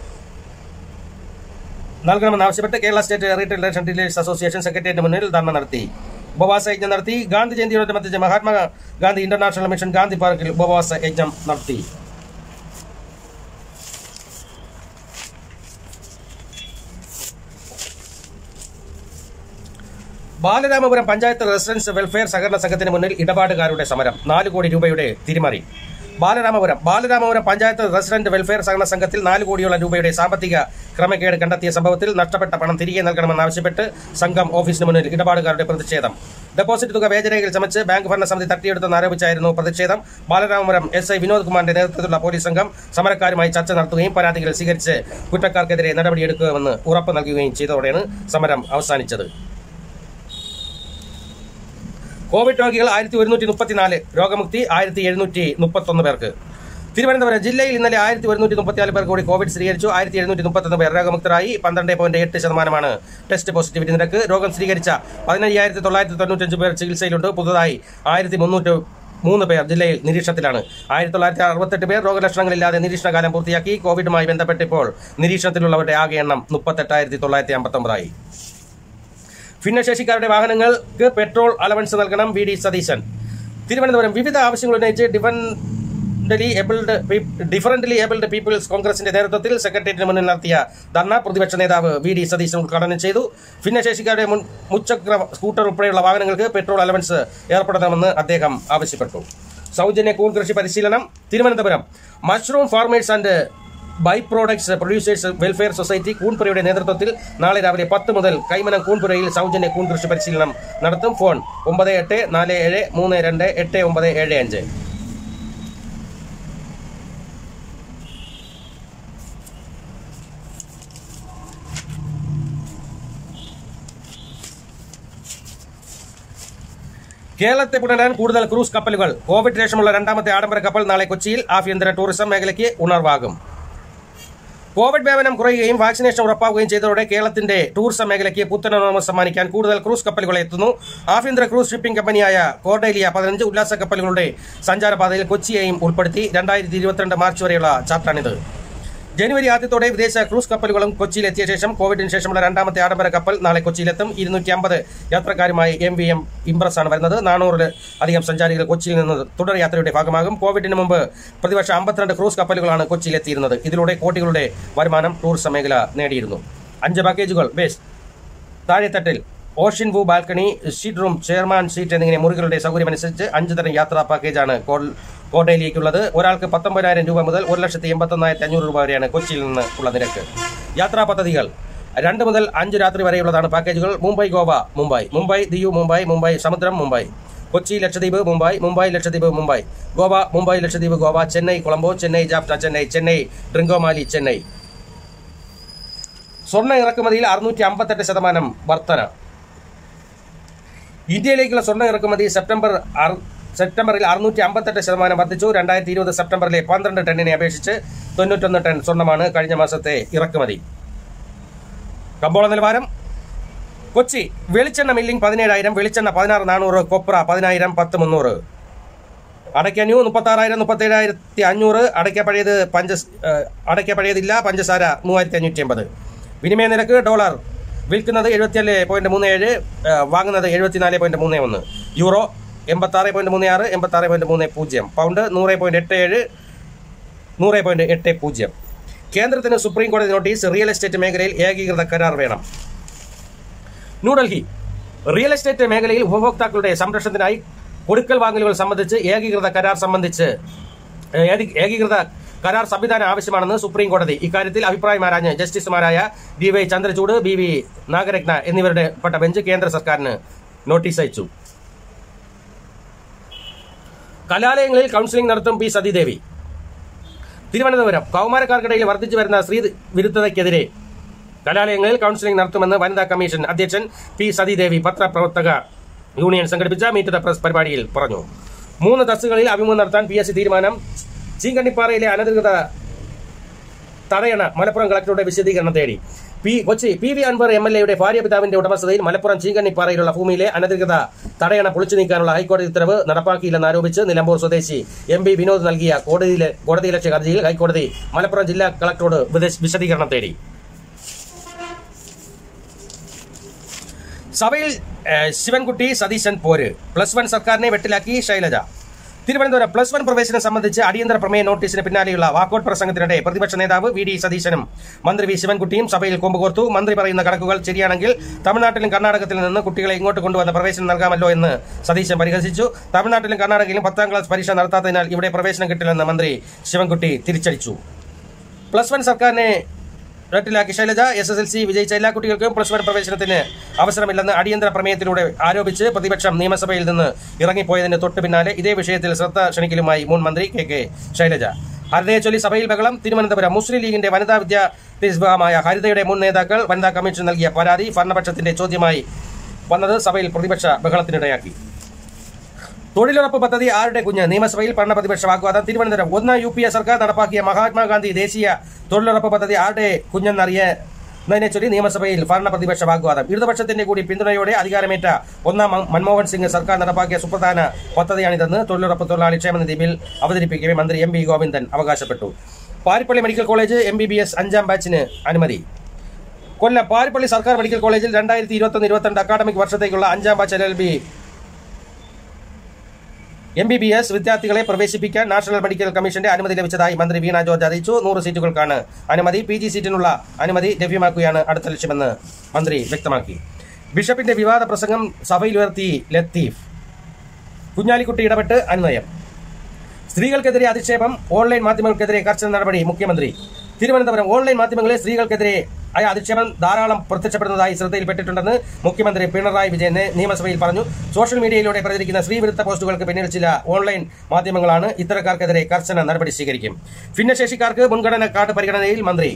നൽകണമെന്നാവശ്യപ്പെട്ട് Kerala state retail ration dealers association സെക്രട്ടേറിയറ്റിന് മുന്നിൽ ധർണ നടത്തി ഉപവാസ യജ്ഞം നടത്തി ഗാന്ധി ജയന്തിയോടനുബന്ധിച്ച് മഹാത്മാ ഗാന്ധി ഇന്റർനാഷണൽ മിഷൻ ഗാന്ധി പാർക്കിൽ ഉപവാസ യജ്ഞം നടത്തി ബാലരാമപുരം പഞ്ചായത്ത് റെസിഡൻസ് വെൽഫെയർ സഹകരണ സംഘത്തിന് മുന്നിൽ ഇടപാടുകാരുടെ സമരം നാല് കോടി രൂപയുടെ തിരിമറി ബാലരാമപുരം ബാലരാമപുരം പഞ്ചായത്ത് റെസിഡന്റ് വെൽഫെയർ സഹകരണ സംഘത്തിൽ നാല് കോടിയോളം രൂപയുടെ സാമ്പത്തിക ക്രമക്കേട് കണ്ടെത്തിയ സംഭവത്തിൽ നഷ്ടപ്പെട്ട പണം തിരികെ നൽകണമെന്നാവശ്യപ്പെട്ട് സംഘം ഓഫീസിന് മുന്നിൽ ഇടപാടുകാരുടെ പ്രതിഷേധം ഡെപ്പോസിറ്റ് തുക വേജരേഖയിൽ ചമച്ച് ബാങ്ക് ഭരണസമിതി തട്ടിയെടുത്തെന്ന് ആരോപിച്ചായിരുന്നു പ്രതിഷേധം ബാലരാമപുരം എസ് ഐ വിനോദ് കുമാറിന്റെ നേതൃത്വത്തിലുള്ള പോലീസ് സംഘം സമരക്കാരുമായി ചർച്ച നടത്തുകയും പരാതികൾ സ്വീകരിച്ച് കുറ്റക്കാർക്കെതിരെ നടപടിയെടുക്കുമെന്ന് ഉറപ്പ് നൽകുകയും ചെയ്തതോടെയാണ് സമരം അവസാനിച്ചത് കോവിഡ് രോഗികൾ ആയിരത്തി ഒരുന്നൂറ്റി മുപ്പത്തിനാല് രോഗമുക്തി ആയിരത്തി എഴുന്നൂറ്റി മുപ്പത്തൊന്ന് പേർക്ക് തിരുവനന്തപുരം ജില്ലയിൽ ഇന്നലെ ആയിരത്തി ഒരുന്നൂറ്റി മുപ്പത്തിനാല് പേർ കൂടി കോവിഡ് സ്ഥിരീകരിച്ചു ആയിരത്തി എഴുന്നൂറ്റി മുപ്പത്തൊന്ന് പേർ രോഗമുക്തരായി പന്ത്രണ്ട് പോയിന്റ് എട്ട് ശതമാനമാണ് ടെസ്റ്റ് പോസിറ്റിവിറ്റി നിരക്ക് രോഗം സ്ഥിരീകരിച്ച പതിനയ്യായിരത്തി തൊള്ളായിരത്തി തൊണ്ണൂറ്റഞ്ച് പേർ ചികിത്സയിലുണ്ട് പുതുതായി ആയിരത്തി മുന്നൂറ്റി മൂന്ന് പേർ ജില്ലയിൽ നിരീക്ഷണത്തിലാണ് ആയിരത്തി തൊള്ളായിരത്തി അറുപത്തെട്ട് പേർ രോഗലക്ഷണങ്ങളില്ലാതെ നിരീക്ഷണകാലം പൂർത്തിയാക്കി കോവിഡുമായി ബന്ധപ്പെട്ട് ഇപ്പോൾ നിരീക്ഷണത്തിലുള്ളവരുടെ ആകെ എണ്ണം മുപ്പത്തെട്ടായിരത്തി തൊള്ളായിരത്തി അമ്പത്തൊമ്പതായി ഭിന്നശേഷിക്കാരുടെ വാഹനങ്ങൾക്ക് പെട്രോൾ അലവൻസ് നൽകണം വി ഡി സതീശൻ തിരുവനന്തപുരം വിവിധ ആവശ്യങ്ങൾ ഉന്നയിച്ച് differently abled differently abled people's കോൺഗ്രസിന്റെ നേതൃത്വത്തിൽ സെക്രട്ടേറിയറ്റിന് മുന്നിൽ നടത്തിയ ധർണ പ്രതിപക്ഷ നേതാവ് വി ഡി സതീശൻ ഉദ്ഘാടനം ചെയ്തു ഭിന്നശേഷിക്കാരുടെ മുൻ മുച്ചക്ര സ്കൂട്ടർ ഉൾപ്പെടെയുള്ള വാഹനങ്ങൾക്ക് പെട്രോൾ അലവൻസ് ഏർപ്പെടുത്തണമെന്ന് അദ്ദേഹം ആവശ്യപ്പെട്ടു സൗജന്യ കൂൺ കൃഷി പരിശീലനം Thiruvananthapuram mushroom farmers and by products producers welfare society കൂൺപുരയുടെ നേതൃത്വത്തിൽ നാളെ രാവിലെ പത്ത് മുതൽ കൈമനം കൂൺപുരയിൽ സൗജന്യ കൂൺ കൃഷി പരിശീലനം നടത്തും ഫോൺ ഒമ്പത് എട്ട് നാല് ഏഴ് മൂന്ന് രണ്ട് എട്ട് ഒമ്പത് ഏഴ് അഞ്ച് കേരളത്തെ പുണരാൻ കൂടുതൽ ക്രൂസ് കപ്പലുകൾ കോവിഡ് ശേഷമുള്ള രണ്ടാമത്തെ ആഡംബര കപ്പൽ നാളെ കൊച്ചിയിൽ ആഭ്യന്തര ടൂറിസം മേഖലയ്ക്ക് ഉണർവാകും കോവിഡ് വ്യാപനം കുറയുകയും വാക്സിനേഷൻ ഉറപ്പാവുകയും ചെയ്തതോടെ കേരളത്തിന്റെ ടൂറിസം മേഖലയ്ക്ക് പുത്തനുണർവ് സമ്മാനിക്കാൻ കൂടുതൽ ക്രൂസ് കപ്പലുകൾ എത്തുന്നു ആഭ്യന്തര ക്രൂസ് ഷിപ്പിംഗ് കമ്പനിയായ കോർഡേലിയ പതിനഞ്ച് ഉല്ലാസ കപ്പലുകളുടെ സഞ്ചാരപാതയിൽ കൊച്ചിയെയും ഉൾപ്പെടുത്തി രണ്ടായിരത്തി ഇരുപത്തിരണ്ട് മാർച്ച് വരെയുള്ള ചാർട്ടാണിത് ജനുവരി ആദ്യത്തോടെ വിദേശ ക്രൂസ് കപ്പലുകളും കൊച്ചിയിൽ എത്തിയ ശേഷം കോവിഡിന് ശേഷമുള്ള രണ്ടാമത്തെ ആഡംബര കപ്പൽ നാളെ കൊച്ചിയിലെത്തും ഇരുന്നൂറ്റി അമ്പത് യാത്രക്കാരുമായി എം വി എം ഇംപ്രസ് ആണ് വരുന്നത് നാനൂറിൽ അധികം സഞ്ചാരികൾ കൊച്ചിയിൽ നിന്ന് തുടർ യാത്രയുടെ ഭാഗമാകും കോവിഡിന് മുമ്പ് പ്രതിവർഷം അമ്പത്തിരണ്ട് ക്രൂസ് കപ്പലുകളാണ് കൊച്ചിയിൽ എത്തിയിരുന്നത് ഇതിലൂടെ കോടികളുടെ വരുമാനം ടൂറിസം മേഖല നേടിയിരുന്നു അഞ്ച് പാക്കേജുകൾ ബേസ് താഴെത്തട്ടിൽ ocean view balcony suite room chairman suite എന്നിങ്ങനെ മുറികളുടെ സൗകര്യമനുസരിച്ച് അഞ്ച് തരം യാത്രാ പാക്കേജാണ് കോൾ- കോട്ടയിലേക്കുള്ളത് ഒരാൾക്ക് പത്തൊമ്പതിനായിരം രൂപ മുതൽ ഒരു ലക്ഷത്തി എൺപത്തൊന്നായിരത്തി അഞ്ഞൂറ് രൂപ വരെയാണ് കൊച്ചിയിൽ നിന്ന് ഉള്ള നിരക്ക് യാത്രാ പദ്ധതികൾ രണ്ട് മുതൽ അഞ്ച് രാത്രി വരെയുള്ളതാണ് പാക്കേജുകൾ മുംബൈ ഗോവ മുംബൈ മുംബൈ ദിയു മുംബൈ മുംബൈ സമുദ്രം മുംബൈ കൊച്ചി ലക്ഷദ്വീപ് മുംബൈ മുംബൈ ലക്ഷദ്വീപ് മുംബൈ ഗോവ മുംബൈ ലക്ഷദ്വീപ് ഗോവ ചെന്നൈ കൊളംബോ ചെന്നൈ ജാഫ്ന ചെന്നൈ ചെന്നൈ ഡ്രിങ്കോമാലി ചെന്നൈ സ്വർണ്ണ ഇറക്കുമതിയിൽ അറുന്നൂറ്റി അമ്പത്തെട്ട് ശതമാനം വർധന ഇന്ത്യയിലേക്കുള്ള സ്വർണ്ണ ഇറക്കുമതി സെപ്റ്റംബർ അറു- സെപ്റ്റംബറിൽ അറുന്നൂറ്റി അമ്പത്തെട്ട് ശതമാനം വർദ്ധിച്ചു രണ്ടായിരത്തി ഇരുപത് സെപ്റ്റംബറിലെ പന്ത്രണ്ട് ടണ്ണിനെ അപേക്ഷിച്ച് തൊണ്ണൂറ്റൊന്ന് ടൺ സ്വർണ്ണമാണ് കഴിഞ്ഞ മാസത്തെ ഇറക്കുമതി കമ്പോള നിലവാരം കൊച്ചി വെളിച്ചെണ്ണ മില്ലിംഗ് പതിനേഴായിരം വെളിച്ചെണ്ണ പതിനാറ് നാനൂറ് കൊപ്ര പതിനായിരം പത്ത് മുന്നൂറ് അടയ്ക്ക ന്യൂ മുപ്പത്താറായിരം മുപ്പത്തേഴായിരത്തി അഞ്ഞൂറ് അടയ്ക്ക പഴയത് പഞ്ച അടയ്ക്ക പഴയതില്ല പഞ്ചസാര മൂവായിരത്തി അഞ്ഞൂറ്റി അമ്പത് വിനിമയ നിരക്ക് ഡോളർ വിൽക്കുന്നത് എഴുപത്തിയേഴ് പോയിന്റ് മൂന്ന് ഏഴ് വാങ്ങുന്നത് എഴുപത്തിനാല് പോയിന്റ് മൂന്ന് ഒന്ന് യൂറോ എൺപത്താറ് പോയിന്റ് മൂന്ന് ആറ് എൺപത്താറ് പോയിന്റ് മൂന്ന് പൂജ്യം പൗണ്ട് നൂറ് പോയിന്റ് എട്ട് ഏഴ് നൂറ് പോയിന്റ് എട്ട് പൂജ്യം കേന്ദ്രത്തിന് സുപ്രീം കോടതി നോട്ടീസ് റിയൽ എസ്റ്റേറ്റ് മേഖലയിൽ ഏകീകൃത കരാർ വേണം ന്യൂഡൽഹി റിയൽ എസ്റ്റേറ്റ് മേഖലയിൽ ഉപഭോക്താക്കളുടെ സംരക്ഷണത്തിനായി കൊടുക്കൽ വാങ്ങലുകൾ സംബന്ധിച്ച് ഏകീകൃത കരാർ സംബന്ധിച്ച് ഏകീ- ഏകീകൃത കരാർ സംവിധാനം ആവശ്യമാണെന്ന് സുപ്രീം കോടതി ഇക്കാര്യത്തിൽ അഭിപ്രായം ആരാഞ്ഞ് ജസ്റ്റിസുമാരായ D Y Chandrachud B V Nagarathna എന്നിവരുടെ പെട്ട ബെഞ്ച് കേന്ദ്ര സർക്കാരിന് നോട്ടീസ് അയച്ചു കലാലയങ്ങളിൽ കൌൺസിലിംഗ് നടത്തും പി സതീദേവി തിരുവനന്തപുരം കൗമാരക്കാർക്കിടയിൽ വർദ്ധിച്ചു വരുന്ന സ്ത്രീ വിരുദ്ധതയ്ക്കെതിരെ കലാലയങ്ങളിൽ കൌൺസിലിംഗ് നടത്തുമെന്ന് വനിതാ കമ്മീഷൻ അധ്യക്ഷൻ പി സതീദേവി പത്രപ്രവർത്തക യൂണിയൻ സംഘടിപ്പിച്ച മീറ്റ് ദ പ്രസ് പരിപാടിയിൽ പറഞ്ഞു മൂന്ന് തസ്സുകളിൽ അഭിമുഖം നടത്താൻ പി എസ് സി തീരുമാനം ചീങ്കണ്ണിപ്പാറയിലെ അനധികൃത തടയണ മലപ്പുറം കളക്ടറുടെ വിശദീകരണം തേടി P Kochi P V Anvar M L എയുടെ ഭാര്യ പിതാവിന്റെ ഉടമസ്ഥതയിൽ മലപ്പുറം ചീങ്കണ്ണിപ്പാറയിലുള്ള ഭൂമിയിലെ അനധികൃത തടയണ പൊളിച്ചു നീക്കാനുള്ള ഹൈക്കോടതി ഉത്തരവ് നടപ്പാക്കിയില്ലെന്ന് ആരോപിച്ച് നിലമ്പൂർ സ്വദേശി എം പി വിനോദ് നൽകിയ കോടതിയിലെ കോടതിയിലക്ഷ്യ ഹർജിയിൽ ഹൈക്കോടതി മലപ്പുറം ജില്ലാ കളക്ടറോട് വിദേശ- വിശദീകരണം തേടി സഭയിൽ ഏഹ്, ശിവൻകുട്ടി സതീശൻ പോര് പ്ലസ് വൺ സർക്കാരിനെ വെട്ടിലാക്കി ശൈലജ തിരുവനന്തപുരം പ്ലസ് വൺ പ്രവേശനം സംബന്ധിച്ച് അടിയന്തര പ്രമേയ നോട്ടീസിന് പിന്നാലെയുള്ള വാക്കൌട്ട് പ്രസംഗത്തിനിടെ പ്രതിപക്ഷ നേതാവ് വി ഡി സതീശനും മന്ത്രി വി ശിവൻകുട്ടിയും സഭയിൽ കൊമ്പുകോർത്തു മന്ത്രി പറയുന്ന കണക്കുകൾ ശരിയാണെങ്കിൽ തമിഴ്നാട്ടിലും കർണാടകത്തിൽ നിന്ന് കുട്ടികളെ ഇങ്ങോട്ട് കൊണ്ടുവന്ന് പ്രവേശനം നൽകാമല്ലോ എന്ന് സതീശൻ പരിഹസിച്ചു തമിഴ്നാട്ടിലും കർണാടകയിലും പത്താം ക്ലാസ് പരീക്ഷ നടത്താത്തതിനാൽ ഇവിടെ പ്രവേശനം കിട്ടില്ലെന്ന് മന്ത്രി ശിവൻകുട്ടി തിരിച്ചടിച്ചു പ്ലസ് വൺ സർക്കാരിനെ റട്ടിലാക്കി Shailaja S S L C വിജയിച്ച എല്ലാ കുട്ടികൾക്കും പ്ലസ് വൺ പ്രവേശനത്തിന് അവസരമില്ലെന്ന് അടിയന്തര പ്രമേയത്തിലൂടെ ആരോപിച്ച് പ്രതിപക്ഷം നിയമസഭയിൽ നിന്ന് ഇറങ്ങിപ്പോയതിന് തൊട്ടു പിന്നാലെ ഇതേ വിഷയത്തിൽ ശ്രദ്ധ ക്ഷണിക്കലുമായി മുൻ മന്ത്രി കെ കെ ശൈലജ ഹരിതയെ ചൊല്ലി സഭയിൽ ബഹളം തിരുവനന്തപുരം മുസ്ലിം ലീഗിന്റെ വനിതാ വിദ്യാഭ്യാസ വിഭാഗമായ ഹരിതയുടെ മുൻ നേതാക്കൾ വനിതാ കമ്മീഷൻ നൽകിയ പരാതി ഭരണപക്ഷത്തിന്റെ ചോദ്യമായി വന്നത് സഭയിൽ പ്രതിപക്ഷ ബഹളത്തിനിടയാക്കി തൊഴിലുറപ്പ് പദ്ധതി ആരുടെ കുഞ്ഞ് നിയമസഭയിൽ ഭരണ പ്രതിപക്ഷ വാഗ്വാദം തിരുവനന്തപുരം ഒന്ന് യു പി എ സർക്കാർ നടപ്പാക്കിയ മഹാത്മാഗാന്ധി ദേശീയ തൊഴിലുറപ്പ് പദ്ധതി ആരുടെ കുഞ്ഞെന്നറിയുന്നതിനെ ചൊല്ലി നിയമസഭയിൽ ഭരണ പ്രതിപക്ഷ വാഗ്വാദം ഇടതുപക്ഷത്തിന്റെ കൂടി പിന്തുണയോടെ അധികാരമേറ്റ ഒന്നാം മ- മൻമോഹൻ സിംഗ് സർക്കാർ നടപ്പാക്കിയ സുപ്രധാന പദ്ധതിയാണിതെന്ന് തൊഴിലുറപ്പ് തൊഴിലാളി ക്ഷേമനിധി ബിൽ അവതരിപ്പിക്കവെ മന്ത്രി എം വി ഗോവിന്ദൻ അവകാശപ്പെട്ടു Parippally medical college M B B S അഞ്ചാം ബാച്ചിന് അനുമതി കൊല്ലം പാരിപ്പള്ളി സർക്കാർ മെഡിക്കൽ കോളേജിൽ രണ്ടായിരത്തി ഇരുപത്തൊന്ന് ഇരുപത്തിരണ്ട് അക്കാഡമിക് വർഷത്തേക്കുള്ള അഞ്ചാം batch L L B M B B S വിദ്യാർത്ഥികളെ പ്രവേശിപ്പിക്കാൻ നാഷണൽ മെഡിക്കൽ കമ്മീഷന്റെ അനുമതി ലഭിച്ചതായി മന്ത്രി വീണ ജോർജ് അറിയിച്ചു നൂറ് സീറ്റുകൾക്കാണ് അനുമതി പി ജി സീറ്റിനുള്ള അനുമതി ലഭ്യമാക്കുകയാണ് അടുത്ത ലക്ഷ്യമെന്ന് മന്ത്രി വ്യക്തമാക്കി ബിഷപ്പിന്റെ വിവാദ പ്രസംഗം സഭയിൽ ഉയർത്തി ലത്തീഫ് കുഞ്ഞാലിക്കുട്ടി ഇടപെട്ട് അന്വയം സ്ത്രീകൾക്കെതിരെ അധിക്ഷേപം ഓൺലൈൻ മാധ്യമങ്ങൾക്കെതിരെ കർശന നടപടി മുഖ്യമന്ത്രി തിരുവനന്തപുരം ഓൺലൈൻ മാധ്യമങ്ങളിൽ സ്ത്രീകൾക്കെതിരെ ആയ അധിക്ഷേപം ധാരാളം പ്രത്യക്ഷപ്പെടുന്നതായി ശ്രദ്ധയിൽപ്പെട്ടിട്ടുണ്ടെന്ന് മുഖ്യമന്ത്രി പിണറായി വിജയൻ നിയമസഭയിൽ പറഞ്ഞു സോഷ്യൽ മീഡിയയിലൂടെ പ്രചരിക്കുന്ന സ്ത്രീവിരുദ്ധ പോസ്റ്റുകൾക്ക് പിന്നിൽ ചില ഓൺലൈൻ മാധ്യമങ്ങളാണ് ഇത്തരക്കാർക്കെതിരെ കർശന നടപടി സ്വീകരിക്കും ഭിന്നശേഷിക്കാർക്ക് മുൻഗണന കാർഡ് പരിഗണനയിൽ മന്ത്രി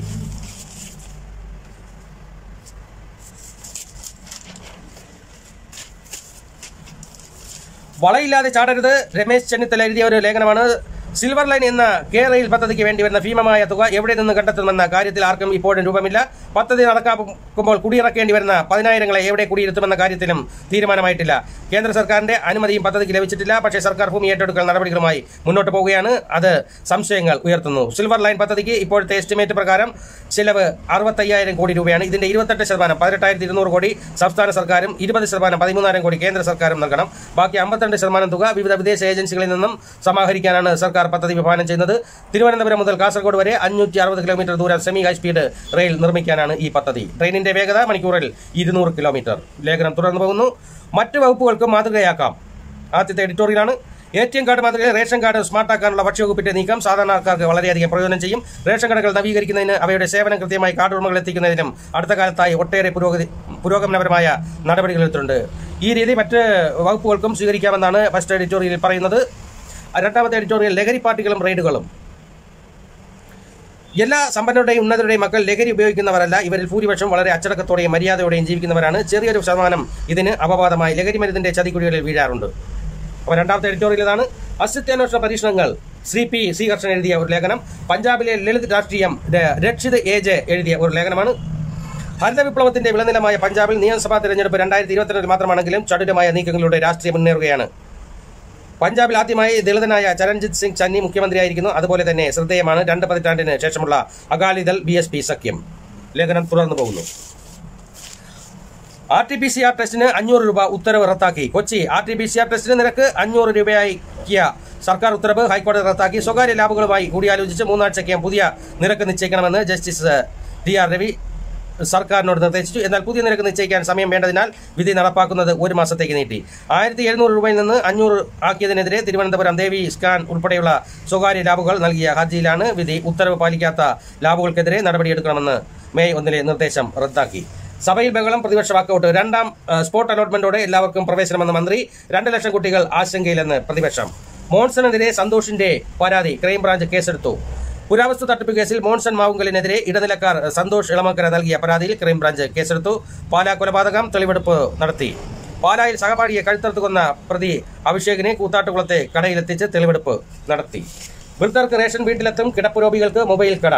വളയില്ലാതെ ചാടരുത് രമേശ് ചെന്നിത്തല എഴുതിയ ഒരു ലേഖനമാണ് സിൽവർ ലൈൻ എന്ന കെ റെയിൽ പദ്ധതിക്ക് വേണ്ടി വരുന്ന ഭീമമായ തുക എവിടെ നിന്ന് കണ്ടെത്തുമെന്ന കാര്യത്തിൽ ആർക്കും ഇപ്പോഴും രൂപമില്ല പദ്ധതി നടക്കാക്കുമ്പോൾ കുടിയിറക്കേണ്ടി വരുന്ന പതിനായിരങ്ങളെ എവിടെ കുടിയിരുത്തുമെന്ന കാര്യത്തിലും തീരുമാനമായിട്ടില്ല കേന്ദ്ര സർക്കാരിന്റെ അനുമതിയും പദ്ധതിക്ക് ലഭിച്ചിട്ടില്ല പക്ഷേ സർക്കാർ ഭൂമി ഏറ്റെടുക്കൽ നടപടികളുമായി മുന്നോട്ട് പോവുകയാണ് അത് സംശയങ്ങൾ ഉയർത്തുന്നു സിൽവർ ലൈൻ പദ്ധതിക്ക് ഇപ്പോഴത്തെ എസ്റ്റിമേറ്റ് പ്രകാരം ചിലവ് അറുപത്തയ്യായിരം കോടി രൂപയാണ് ഇതിന്റെ ഇരുപത്തെട്ട് ശതമാനം പതിനെട്ടായിരത്തി ഇരുന്നൂറ് കോടി സംസ്ഥാന സർക്കാരും ഇരുപത് ശതമാനം പതിമൂന്നായിരം കോടി കേന്ദ്ര സർക്കാരും നൽകണം ബാക്കി അമ്പത്തിരണ്ട് ശതമാനം തുക വിവിധ വിദേശ ഏജൻസികളിൽ നിന്നും സമാഹരിക്കാനാണ് സർക്കാർ പദ്ധതി വിഭാവനം ചെയ്യുന്നത് തിരുവനന്തപുരം മുതൽ കാസർഗോഡ് വരെ അഞ്ഞൂറ്റി അറുപത് കിലോമീറ്റർ ദൂരം സെമി ഹൈ സ്പീഡ് റെയിൽ നിർമ്മിക്കാനാണ് ഈ പദ്ധതി ട്രെയിനിന്റെ വേഗത മണിക്കൂറിൽ ഇരുന്നൂറ് കിലോമീറ്റർ ലേഖനം തുടർന്നു പോകുന്നു മറ്റ് വകുപ്പുകൾക്കും മാതൃകയാക്കാം ആദ്യത്തെ എഡിറ്റോറിയലാണ് എ ടി എം കാർഡ് മാതൃകയിൽ റേഷൻ കാർഡ് സ്മാർട്ടാക്കാനുള്ള ഭക്ഷ്യവകുപ്പിന്റെ നീക്കം സാധാരണക്കാർക്ക് വളരെയധികം പ്രയോജനം ചെയ്യും റേഷൻ കടകൾ നവീകരിക്കുന്നതിന് അവയുടെ സേവനം കൃത്യമായി കാർഡ് ഉടമകൾ എത്തിക്കുന്നതിനും അടുത്ത കാലത്തായി ഒട്ടേറെ പുരോഗതി പുരോഗമനപരമായ നടപടികൾ എടുത്തിട്ടുണ്ട് ഈ രീതി മറ്റ് വകുപ്പുകൾക്കും സ്വീകരിക്കാമെന്നാണ് ഫസ്റ്റ് എഡിറ്റോറിയലിൽ പറയുന്നത് രണ്ടാമത്തെ എഡിറ്റോറിയൽ ലഹരി പാർട്ടികളും റെയ്ഡുകളും എല്ലാ സമ്പന്നരുടെയും ഉന്നതരുടെയും മക്കൾ ലഹരി ഉപയോഗിക്കുന്നവരല്ല ഇവരിൽ ഭൂരിപക്ഷം വളരെ അച്ചടക്കത്തോടെയും മര്യാദയോടെയും ജീവിക്കുന്നവരാണ് ചെറിയൊരു ശതമാനം ഇതിന് അപവാദമായി ലഹരി മരുന്നിന്റെ ചതിക്കുഴികളിൽ വീഴാറുണ്ട് അപ്പോൾ രണ്ടാമത്തെ എഡിറ്റോറിയൽ ഇതാണ് അസത്യാന്വേഷണ പരീക്ഷണങ്ങൾ ശ്രീ പി ശ്രീകൃഷ്ണൻ എഴുതിയ ഒരു ലേഖനം പഞ്ചാബിലെ ലളിത് രാഷ്ട്രീയം ര- രക്ഷിത് ഏജ് എഴുതിയ ഒരു ലേഖനമാണ് ഹരിത വിപ്ലവത്തിന്റെ വിളനിലമായ പഞ്ചാബിൽ നിയമസഭാ തെരഞ്ഞെടുപ്പ് രണ്ടായിരത്തി ഇരുപത്തിരണ്ടിൽ മാത്രമാണെങ്കിലും ചടുലമായ നീക്കങ്ങളിലൂടെ രാഷ്ട്രീയം മുന്നേറുകയാണ് പഞ്ചാബിൽ ആദ്യമായി ദളിതനായ ചരൺജിത് സിംഗ് ചന്നി മുഖ്യമന്ത്രിയായിരിക്കുന്നു അതുപോലെ തന്നെ ശ്രദ്ധേയമാണ് രണ്ട് പതിറ്റാണ്ടിന് ശേഷമുള്ള അകാലിദൾ ബി എസ് പി സഖ്യം ലേഖനം തുടർന്നു പോകുന്നു R T P C R ടെസ്റ്റിന് അഞ്ഞൂറ് രൂപ ഉത്തരവ് റദ്ദാക്കി Kochi R T P C R ടെസ്റ്റിന് നിരക്ക് അഞ്ഞൂറ് രൂപയാക്കിയ സർക്കാർ ഉത്തരവ് ഹൈക്കോടതി റദ്ദാക്കി സ്വകാര്യ ലാബുകളുമായി കൂടിയാലോചിച്ച് മൂന്നാഴ്ചയ്ക്കകം പുതിയ നിരക്ക് നിശ്ചയിക്കണമെന്ന് ജസ്റ്റിസ് ടി ആർ രവി സർക്കാരിനോട് നിർദ്ദേശിച്ചു എന്നാൽ പുതിയ നിരക്ക് നിശ്ചയിക്കാൻ സമയം വേണ്ടതിനാൽ വിധി നടപ്പാക്കുന്നത് ഒരു മാസത്തേക്ക് നീട്ടി ആയിരത്തി എഴുന്നൂറ് രൂപയിൽ നിന്ന് അഞ്ഞൂറ് ആക്കിയതിനെതിരെ തിരുവനന്തപുരം ദേവി സ്കാൻ ഉൾപ്പെടെയുള്ള സ്വകാര്യ ലാബുകൾ നൽകിയ ഹർജിയിലാണ് വിധി ഉത്തരവ് പാലിക്കാത്ത ലാബുകൾക്കെതിരെ നടപടിയെടുക്കണമെന്ന് മെയ് ഒന്നിലെ നിർദ്ദേശം റദ്ദാക്കി സഭയിൽ ബഹളം പ്രതിപക്ഷ വാക്കൌട്ട് രണ്ടാം ഏഹ്, സ്പോട്ട് അലോട്ട്മെന്റോടെ എല്ലാവർക്കും പ്രവേശനമെന്ന മന്ത്രി രണ്ട് ലക്ഷം കുട്ടികൾ ആശങ്കയിലെന്ന് പ്രതിപക്ഷം മോൺസണെതിരെ സന്തോഷിന്റെ പരാതി ക്രൈംബ്രാഞ്ച് കേസെടുത്തു പുരാവസ്തു തട്ടിപ്പ് കേസിൽ മോൺസൺ മാവുങ്കലിനെതിരെ ഇടനിലക്കാർ സന്തോഷ് ഇളമക്കര നൽകിയ പരാതിയിൽ ക്രൈംബ്രാഞ്ച് കേസെടുത്തു പാലാ കൊലപാതകം തെളിവെടുപ്പ് നടത്തി പാലായിൽ സഹപാഠിയെ കഴുത്തറുത്ത് കൊന്ന പ്രതി അഭിഷേകിനെ കൂത്താട്ടുകുളത്തെ കടയിലെത്തിച്ച് തെളിവെടുപ്പ് നടത്തി വൃദ്ധർക്ക് റേഷൻ വീട്ടിലെത്തും കിടപ്പുരോഗികൾക്ക് മൊബൈൽ കട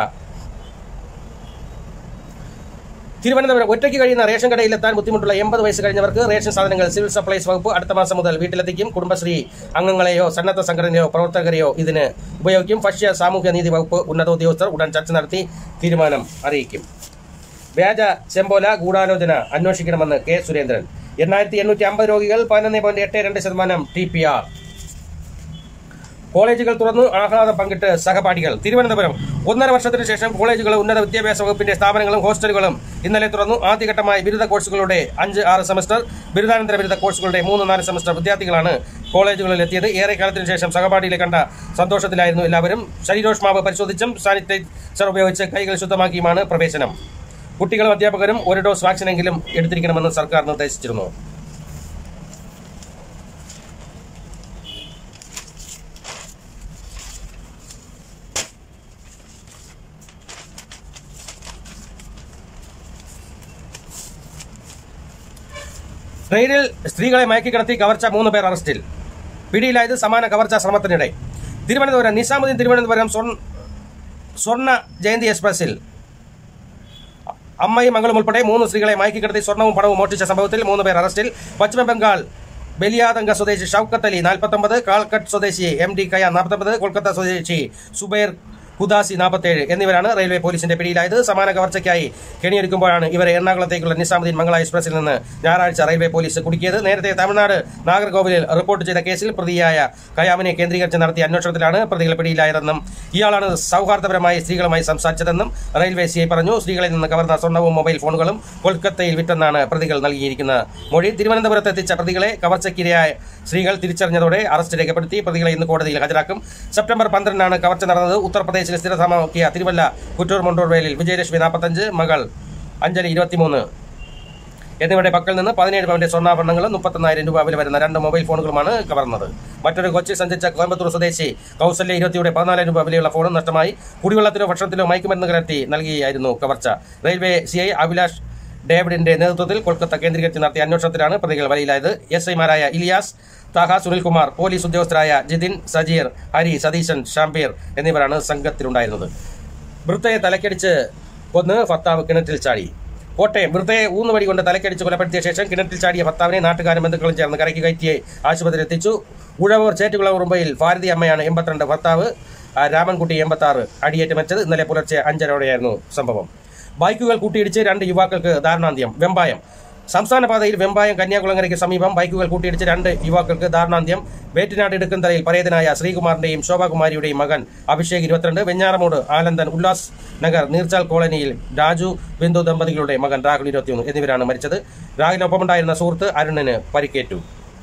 തിരുവനന്തപുരം ഒറ്റയ്ക്ക് കഴിയുന്ന റേഷൻ കടയിലെത്താൻ ബുദ്ധിമുട്ടുള്ള എൺപത് വയസ്സ് കഴിഞ്ഞവർക്ക് റേഷൻ സാധനങ്ങൾ സിവിൽ സപ്ലൈസ് വകുപ്പ് അടുത്ത മാസം മുതൽ വീട്ടിലെത്തിക്കും കുടുംബശ്രീ അംഗങ്ങളെയോ സന്നദ്ധ സംഘടനയോ പ്രവർത്തകരെയോ ഇതിന് ഉപയോഗിക്കും ഭക്ഷ്യ സാമൂഹ്യ നീതി വകുപ്പ് ഉന്നത ഉദ്യോഗസ്ഥർ ഉടൻ ചർച്ച നടത്തി തീരുമാനം അറിയിക്കും വ്യാജ ചെമ്പോല ഗൂഢാലോചന അന്വേഷിക്കണമെന്ന് കെ സുരേന്ദ്രൻ എണ്ണായിരത്തി എണ്ണൂറ്റി അമ്പത് രോഗികൾ പതിനൊന്ന് പോയിന്റ് എട്ട് രണ്ട് ശതമാനം ടി പി ആർ കോളേജുകൾ തുറന്നു ആഹ്ലാദം പങ്കിട്ട് സഹപാഠികൾ തിരുവനന്തപുരം ഒന്നര വർഷത്തിനു ശേഷം കോളേജുകളും ഉന്നത വിദ്യാഭ്യാസ വകുപ്പിന്റെ സ്ഥാപനങ്ങളും ഹോസ്റ്റലുകളും ഇന്നലെ തുറന്നു ആദ്യഘട്ടമായി ബിരുദ കോഴ്സുകളുടെ അഞ്ച് ആറ് സെമസ്റ്റർ ബിരുദാനന്തര ബിരുദ കോഴ്സുകളുടെ മൂന്ന് നാല് സെമസ്റ്റർ വിദ്യാർത്ഥികളാണ് കോളേജുകളിൽ എത്തിയത് ഏറെ കാലത്തിനു ശേഷം സഹപാഠികളെ കണ്ട സന്തോഷത്തിലായിരുന്നു എല്ലാവരും ശരീരോഷ്മാവ് പരിശോധിച്ചും സാനിറ്റൈസർ ഉപയോഗിച്ച് കൈകൾ ശുദ്ധമാക്കിയുമാണ് പ്രവേശനം കുട്ടികളും അധ്യാപകരും ഒരു ഡോസ് വാക്സിനെങ്കിലും എടുത്തിരിക്കണമെന്ന് സർക്കാർ നിർദ്ദേശിച്ചിരുന്നു ട്രെയിനിൽ സ്ത്രീകളെ മയക്കിക്കിടത്തി കവർച്ച മൂന്ന് പേർ അറസ്റ്റിൽ പിടിയിലായത് സമാന കവർച്ചാ ശ്രമത്തിനിടെ തിരുവനന്തപുരം നിസാമുദ്ദീൻ തിരുവനന്തപുരം സ്വർണ്ണ സ്വർണ്ണ ജയന്തി എക്സ്പ്രസിൽ അമ്മയും മകളും ഉൾപ്പെടെ മൂന്ന് സ്ത്രീകളെ മയക്കിക്കിടത്തി സ്വർണവും പണവും മോഷ്ടിച്ച സംഭവത്തിൽ മൂന്ന് പേർ അറസ്റ്റിൽ പശ്ചിമ ബംഗാൾ ബലിയാതങ്ക സ്വദേശി ഷൌക്കത്ത് അലി നാൽപ്പത്തൊമ്പത് കാൽക്കട്ട് സ്വദേശി എം ഡി കയ നാൽപ്പത്തൊമ്പത് കൊൽക്കത്ത സ്വദേശി സുബൈർ ഹുദാസി നാൽപ്പത്തേഴ് എന്നിവരാണ് റെയിൽവേ പോലീസിന്റെ പിടിയിലായത് സമാന കവർച്ചയ്ക്കായി കെണിയൊരുക്കുമ്പോഴാണ് ഇവരെ എറണാകുളത്തേക്കുള്ള നിസാമുദ്ദീൻ മംഗള എക്സ്പ്രസിൽ നിന്ന് ഞായറാഴ്ച റെയിൽവേ പോലീസ് കുടുക്കിയത് നേരത്തെ തമിഴ്നാട് നാഗർകോവിലിൽ റിപ്പോർട്ട് ചെയ്ത കേസിൽ പ്രതിയായ കയാമിനെ കേന്ദ്രീകരിച്ച് നടത്തിയ അന്വേഷണത്തിലാണ് പ്രതികൾ പിടിയിലായതെന്നും ഇയാളാണ് സൗഹാർദ്ദപരമായി സ്ത്രീകളുമായി സംസാരിച്ചതെന്നും റെയിൽവേ സിഐ പറഞ്ഞു സ്ത്രീകളിൽ നിന്ന് കവർന്ന സ്വർണവും മൊബൈൽ ഫോണുകളും കൊൽക്കത്തയിൽ വിറ്റെന്നാണ് പ്രതികൾ നൽകിയിരിക്കുന്ന മൊഴി തിരുവനന്തപുരത്ത് എത്തിച്ച പ്രതികളെ കവർച്ചയ്ക്കിരയായ സ്ത്രീകൾ തിരിച്ചറിഞ്ഞതോടെ അറസ്റ്റ് രേഖപ്പെടുത്തി പ്രതികളെ ഇന്ന് കോടതിയിൽ ഹാജരാക്കും സെപ്റ്റംബർ പന്ത്രണ്ടിനാണ് കവർച്ച നടന്നത് ഉത്തർപ്രദേശിൽ സ്ഥിരതാമസിയ തിരുവല്ല കുറ്റൂർ മുണ്ടൂർ വേലിൽ വിജയലക്ഷ്മി നാൽപ്പത്തഞ്ച് മകൾ അഞ്ജലി ഇരുപത്തിമൂന്ന് എന്നിവരുടെ പക്കൽ നിന്ന് പതിനേഴ് പവന്റെ സ്വർണ്ണാഭരണങ്ങളും മുപ്പത്തൊന്നായിരം രൂപ വില വരുന്ന രണ്ട് മൊബൈൽ ഫോണുകളുമാണ് കവർന്നത് മറ്റൊരു കൊച്ചി സഞ്ചരിച്ച കോയമ്പത്തൂർ സ്വദേശി കൗസല്യ ഇരുപത്തിയുടെ പതിനാലായിരം രൂപ വിലയുള്ള ഫോണും നഷ്ടമായി കുടിവെള്ളത്തിലോ ഭക്ഷണത്തിലോ മയക്കുമരുന്ന് കലർത്തി നൽകിയായിരുന്നു കവർച്ച റെയിൽവേ സി ഐ അഭിലാഷ് ഡേവിഡിന്റെ നേതൃത്വത്തിൽ കൊൽക്കത്ത കേന്ദ്രീകരിച്ച് നടത്തിയ അന്വേഷണത്തിലാണ് പ്രതികൾ വലയിലായത് എസ് ഐമാരായ ഇലിയാസ് താഹ സുനിൽകുമാർ പോലീസ് ഉദ്യോഗസ്ഥരായ ജിതിൻ സജീർ ഹരി സതീശൻ ഷാംപീർ എന്നിവരാണ് സംഘത്തിലുണ്ടായിരുന്നത് വൃത്തയെ തലക്കടിച്ച് കൊന്ന് ഭർത്താവ് കിണറ്റിൽ ചാടി കോട്ടയം വൃദ്ധയെ ഊന്നുവടി കൊണ്ട് തലക്കടിച്ച് കൊലപ്പെടുത്തിയ ശേഷം കിണറ്റിൽ ചാടിയ ഭർത്താവിനെ നാട്ടുകാരും ബന്ധുക്കളും ചേർന്ന് കരയ്ക്ക് കയറ്റിയെ ആശുപത്രിയിൽ എത്തിച്ചു ഉഴവൂർ ചേറ്റുകുളം ഉറുമ്പയിൽ ഭാരതി അമ്മയാണ് എൺപത്തിരണ്ട് ഭർത്താവ് ആ, രാമൻകുട്ടി എൺപത്തി ആറ് അടിയേറ്റ് മരിച്ചത് ഇന്നലെ പുലർച്ചെ അഞ്ചരോടെയായിരുന്നു സംഭവം ബൈക്കുകൾ കൂട്ടിയിടിച്ച് രണ്ട് യുവാക്കൾക്ക് ദാരുണാന്ത്യം വെമ്പായം സംസ്ഥാന പാതയിൽ വെമ്പായം കന്യാകുളങ്ങരയ്ക്ക് സമീപം ബൈക്കുകൾ കൂട്ടിയിടിച്ച് രണ്ട് യുവാക്കൾക്ക് ദാരുണാന്ത്യം വേറ്റിനാട് ഇടുക്കന്തറയിൽ പരേതനായ ശ്രീകുമാറിന്റെയും ശോഭാകുമാരിയുടെയും മകൻ അഭിഷേക് ഇരുപത്തിരണ്ട് വെഞ്ഞാറമൂട് ആനന്ദൻ ഉല്ലാസ് നഗർ നീർച്ചാൽ കോളനിയിൽ രാജു ബിന്ദു ദമ്പതികളുടെ മകൻ രാഹുൽ ഇരുപത്തിയൊന്ന് എന്നിവരാണ് മരിച്ചത് രാഹുലിനൊപ്പമുണ്ടായിരുന്ന സുഹൃത്ത് അരുണിന് പരിക്കേറ്റു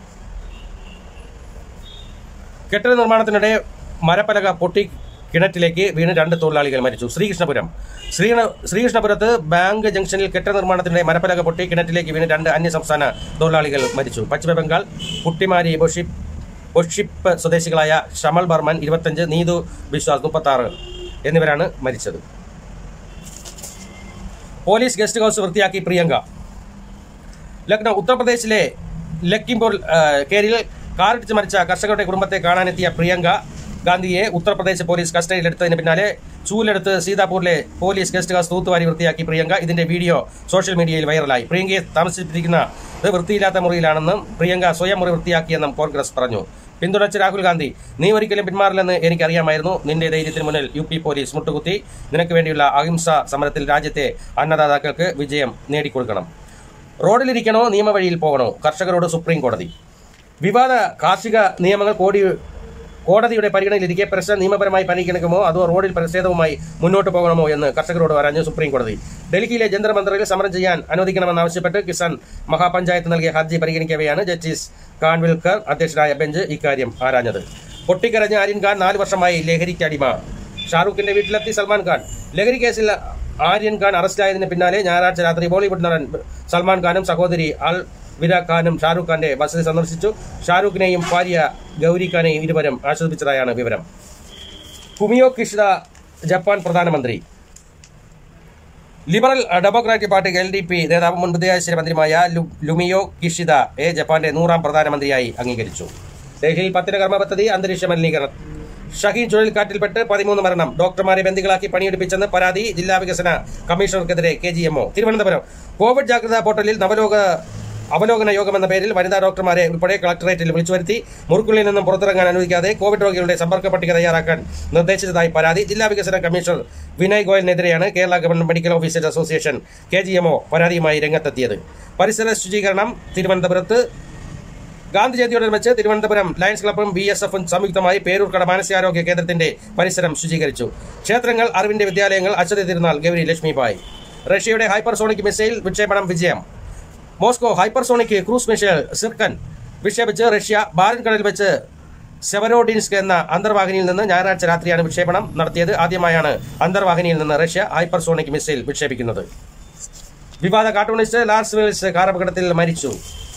കെട്ടിട നിർമ്മാണത്തിനിടെ മരപ്പലക പൊട്ടി കിണറ്റിലേക്ക് വീണ് രണ്ട് തൊഴിലാളികൾ മരിച്ചു ശ്രീകൃഷ്ണപുരം ശ്രീകൃഷ്ണ ശ്രീകൃഷ്ണപുരത്ത് ബാങ്ക് ജംഗ്ഷനിൽ കെട്ടിട നിർമ്മാണത്തിനിടെ മരപ്പലക പൊട്ടി കിണറ്റിലേക്ക് വീണ് രണ്ട് അന്യസംസ്ഥാന തൊഴിലാളികൾ മരിച്ചു പശ്ചിമബംഗാൾ കുട്ടിമാരി ബൊഷിപ്പ് ബൊഷിപ്പ് സ്വദേശികളായ ഷമൽ ബർമൻ ഇരുപത്തഞ്ച് നീതു ബിശ്വാസ് മുപ്പത്തി ആറ് എന്നിവരാണ് മരിച്ചത് പോലീസ് ഗസ്റ്റ് ഹൌസ് വൃത്തിയാക്കി പ്രിയങ്ക ലക്നൗ ഉത്തർപ്രദേശിലെ ലക്കിംപൂർ ആ, കേരിൽ കാറിടിച്ച് മരിച്ച കർഷകരുടെ കുടുംബത്തെ കാണാനെത്തിയ പ്രിയങ്ക ഗാന്ധിയെ ഉത്തർപ്രദേശ് പോലീസ് കസ്റ്റഡിയിലെടുത്തതിന് പിന്നാലെ ചൂലെടുത്ത് സീതാപൂരിലെ പോലീസ് ഗസ്റ്റ് ഹൌസ് തൂത്തുവാരി വൃത്തിയാക്കി പ്രിയങ്ക ഇതിന്റെ വീഡിയോ സോഷ്യൽ മീഡിയയിൽ വൈറലായി പ്രിയങ്കയെ താമസിപ്പിച്ചിരിക്കുന്നത് വൃത്തിയില്ലാത്ത മുറിയിലാണെന്നും പ്രിയങ്ക സ്വയം മുറി വൃത്തിയാക്കിയെന്നും കോൺഗ്രസ് പറഞ്ഞു പിന്തുണച്ച രാഹുൽ ഗാന്ധി നീ ഒരിക്കലും പിന്മാറില്ലെന്ന് എനിക്കറിയാമായിരുന്നു നിന്റെ ധൈര്യത്തിന് മുന്നിൽ യു പി പോലീസ് മുട്ടുകുത്തി നിനക്ക് വേണ്ടിയുള്ള അഹിംസ സമരത്തിൽ രാജ്യത്തെ അന്നദാതാക്കൾക്ക് വിജയം നേടിക്കൊടുക്കണം റോഡിലിരിക്കണോ നിയമവഴിയിൽ പോകണോ കർഷകരോട് സുപ്രീം കോടതി വിവാദ കാർഷിക നിയമങ്ങൾ കോടി കോടതിയുടെ പരിഗണനയിലിരിക്കെ പ്രശ്നം നിയമപരമായി പരിഗണിക്കുമോ അതോ റോഡിൽ പ്രതിഷേധവുമായി മുന്നോട്ട് പോകണമോ എന്ന് കർഷകരോട് പറഞ്ഞു സുപ്രീം കോടതി ഡൽഹിയിലെ ജന്തർ മന്ദറിൽ സമരം ചെയ്യാൻ അനുവദിക്കണമെന്നാവശ്യപ്പെട്ട് കിസാൻ മഹാപഞ്ചായത്ത് നൽകിയ ഹർജി പരിഗണിക്കവെയാണ് ജസ്റ്റിസ് കാൻവിൽക്കർ അധ്യക്ഷനായ ബെഞ്ച് ഇക്കാര്യം ആരാഞ്ഞത് പൊട്ടിക്കരഞ്ഞ ആര്യൻ ഖാൻ നാല് വർഷമായി ലഹരിക്കടിമ ഷാറൂഖിന്റെ വീട്ടിലെത്തി സൽമാൻ ഖാൻ ലഹരി കേസിൽ ആര്യൻ ഖാൻ അറസ്റ്റിലായതിന് പിന്നാലെ ഞായറാഴ്ച രാത്രി ബോളിവുഡ് നടൻ സൽമാൻ ഖാനും സഹോദരി അൽ വിര ഖാനും ഷാരൂഖ് ഖാന്റെ വസതി സന്ദർശിച്ചു ഷാരൂഖിനെയും ഭാര്യ ഗൗരി ഖാനെയും ഇരുവരും ആശ്വസിപ്പിച്ചതായാണ് വിവരം ഫുമിയോ കിഷിദ ജപ്പാൻ പ്രധാനമന്ത്രി liberal democratic party L D P നേതാവ് മുൻ വിദേശകാര്യ മന്ത്രിയുമായ ലു- ലുമിയോ കിഷിദ എ ജപ്പാന്റെ നൂറാം പ്രധാനമന്ത്രിയായി അംഗീകരിച്ചു ഡൽഹിയിൽ പത്തിന് കർമ്മ പദ്ധതി അന്തരീക്ഷ മലിനീകരണം ഷഹീൻ ചുഴലിക്കാറ്റിൽപ്പെട്ട് പതിമൂന്ന് മരണം ഡോക്ടർമാരെ ബന്ദികളാക്കി പണിയെടുപ്പിച്ചെന്ന് പരാതി ജില്ലാ വികസന കമ്മീഷണർക്കെതിരെ K G M O Thiruvananthapuram covid ജാഗ്രതാ പോർട്ടലിൽ നവലോക അവലോകന യോഗം എന്ന പേരിൽ വനിതാ ഡോക്ടർമാരെ ഉൾപ്പെടെ കളക്ടറേറ്റിൽ വിളിച്ചു വരുത്തി മുറിക്കുള്ളിൽ നിന്നും പുറത്തിറങ്ങാൻ അനുവദിക്കാതെ കോവിഡ് രോഗികളുടെ സമ്പർക്ക പട്ടിക തയ്യാറാക്കാൻ നിർദ്ദേശിച്ചതായി പരാതി ജില്ലാ വികസന കമ്മീഷണർ വിനയ് ഗോയലിനെതിരെയാണ് Kerala government medical officers association K G M O പരാതിയുമായി രംഗത്തെത്തിയത് പരിസര ശുചീകരണം തിരുവനന്തപുരത്ത് ഗാന്ധി ജയന്തിയോടനുബന്ധിച്ച് തിരുവനന്തപുരം ലയൺസ് ക്ലബും ബി എസ് എഫും സംയുക്തമായി പേരൂർക്കട മാനസികാരോഗ്യ കേന്ദ്രത്തിന്റെ പരിസരം ശുചീകരിച്ചു ക്ഷേത്രങ്ങൾ അറിവിന്റെ വിദ്യാലയങ്ങൾ അശ്വതി തിരുനാൾ ഗൗരി ലക്ഷ്മിബായി റഷ്യയുടെ ഹൈപ്പർസോണിക് മിസൈൽ വിക്ഷേപണം വിജയം Moscow hypersonic cruise missile Zircon വിക്ഷേപിച്ച് റഷ്യ ബാരൻ കടലിൽ വെച്ച് സെവരോഡിൻസ്ക് എന്ന അന്തർവാഹിനിയിൽ നിന്ന് ഞായറാഴ്ച രാത്രിയാണ് വിക്ഷേപണം നടത്തിയത് ആദ്യമായാണ് അന്തർവാഹിനിയിൽ നിന്ന് റഷ്യ ഹൈപ്പർസോണിക് മിസൈൽ വിക്ഷേപിക്കുന്നത് വിവാദ കാർട്ടൂണിസ്റ്റ് ലാർസ് വെൽസ് കാറപകടത്തിൽ മരിച്ചു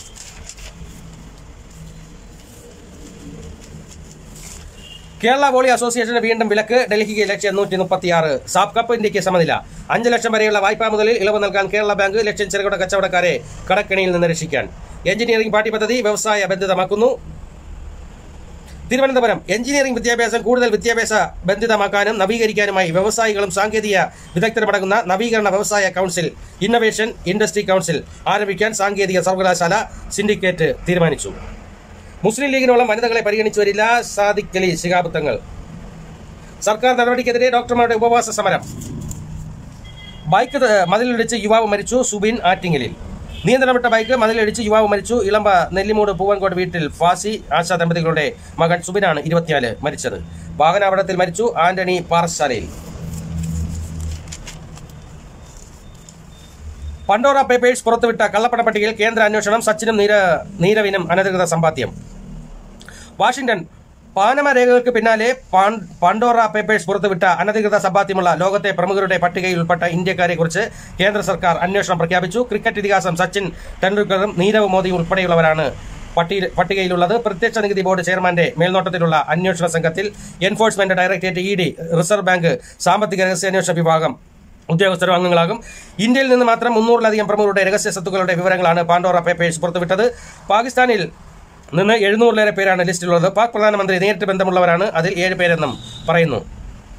കേരള വോളി അസോസിയേഷന് വീണ്ടും വിലക്ക് ഡൽഹിക്ക് ലക്ഷ്യം നൂറ്റി മുപ്പത്തിയാറ് സാഫ് കപ്പ് ഇന്ത്യക്ക് സമനില അഞ്ച് ലക്ഷം വരെയുള്ള വായ്പാ മുതലിൽ ഇളവ് നൽകാൻ കേരള ബാങ്ക് ലക്ഷ്യം ചെറുകിട കച്ചവടക്കാരെ കടക്കെണിയിൽ നിന്ന് രക്ഷിക്കാൻ എഞ്ചിനീയറിംഗ് പാഠ്യപദ്ധതി വ്യവസായ ബന്ധിതമാക്കുന്നു തിരുവനന്തപുരം എഞ്ചിനീയറിംഗ് വിദ്യാഭ്യാസം കൂടുതൽ വിദ്യാഭ്യാസ ബന്ധിതമാക്കാനും നവീകരിക്കാനുമായി വ്യവസായികളും സാങ്കേതിക വിദഗ്ധരുമടങ്ങുന്ന നവീകരണ വ്യവസായ കൗൺസിൽ ഇന്നൊവേഷൻ ഇൻഡസ്ട്രി കൗൺസിൽ ആരംഭിക്കാൻ സാങ്കേതിക സർവകലാശാല സിൻഡിക്കേറ്റ് തീരുമാനിച്ചു മുസ്ലിം ലീഗിനോളം വനിതകളെ പരിഗണിച്ചു വരില്ല സാദിഖ് അലി ശിഹാബ് തങ്ങൾ സർക്കാർ നടപടിക്കെതിരെ ഡോക്ടർമാരുടെ ഉപവാസ സമരം ബൈക്ക് ത- മതിലിടിച്ച് യുവാവ് മരിച്ചു സുബിൻ ആറ്റിങ്ങലിൽ നിയന്ത്രണം വിട്ട ബൈക്ക് മതിലിടിച്ച് യുവാവ് മരിച്ചു ഇളമ്പ നെല്ലിമൂട് പൂവൻകോട് വീട്ടിൽ ഫാസി ആശാ ദമ്പതികളുടെ മകൻ സുബിനാണ് ഇരുപത്തിനാല് മരിച്ചത് വാഹനാപകടത്തിൽ മരിച്ചു ആന്റണി പാറശാലയിൽ പണ്ടോറ പേപ്പേഴ്സ് പുറത്തുവിട്ട കള്ളപ്പണ പട്ടികയിൽ കേന്ദ്ര അന്വേഷണം സച്ചിനും നീര നീരവിനും അനധികൃത സമ്പാദ്യം വാഷിംഗ്ടൺ പാനമ രേഖകൾക്ക് പിന്നാലെ പാൻ- പാണ്ടോറ പേപ്പേഴ്സ് പുറത്തുവിട്ട അനധികൃത സമ്പാദ്യമുള്ള ലോകത്തെ പ്രമുഖരുടെ പട്ടികയിൽ ഉൾപ്പെട്ട ഇന്ത്യക്കാരെ കുറിച്ച് കേന്ദ്ര സർക്കാർ അന്വേഷണം പ്രഖ്യാപിച്ചു ക്രിക്കറ്റ് ഇതിഹാസം സച്ചിൻ ടെണ്ടുൽക്കറും നീരവ് മോദിയും ഉൾപ്പെടെയുള്ളവരാണ് പട്ടിക- പട്ടികയിലുള്ളത് പ്രത്യക്ഷ നികുതി ബോർഡ് ചെയർമാന്റെ മേൽനോട്ടത്തിലുള്ള അന്വേഷണ സംഘത്തിൽ enforcement directorate E D reserve bank സാമ്പത്തിക രഹസ്യാന്വേഷണ വിഭാഗം ഉദ്യോഗസ്ഥരും അംഗങ്ങളാകും ഇന്ത്യയിൽ നിന്ന് മാത്രം മുന്നൂറിലധികം പ്രമുഖരുടെ രഹസ്യ സ്വത്തുക്കളുടെ വിവരങ്ങളാണ് പാണ്ടോറ പേപ്പേഴ്സ് പുറത്തുവിട്ടത് പാകിസ്ഥാനിൽ നിന്ന് എഴുന്നൂറിലേറെ പേരാണ് ലിസ്റ്റിലുള്ളത് പാക് പ്രധാനമന്ത്രി നേരിട്ട് ബന്ധമുള്ളവരാണ് അതിൽ ഏഴ് പേരെന്നും പറയുന്നു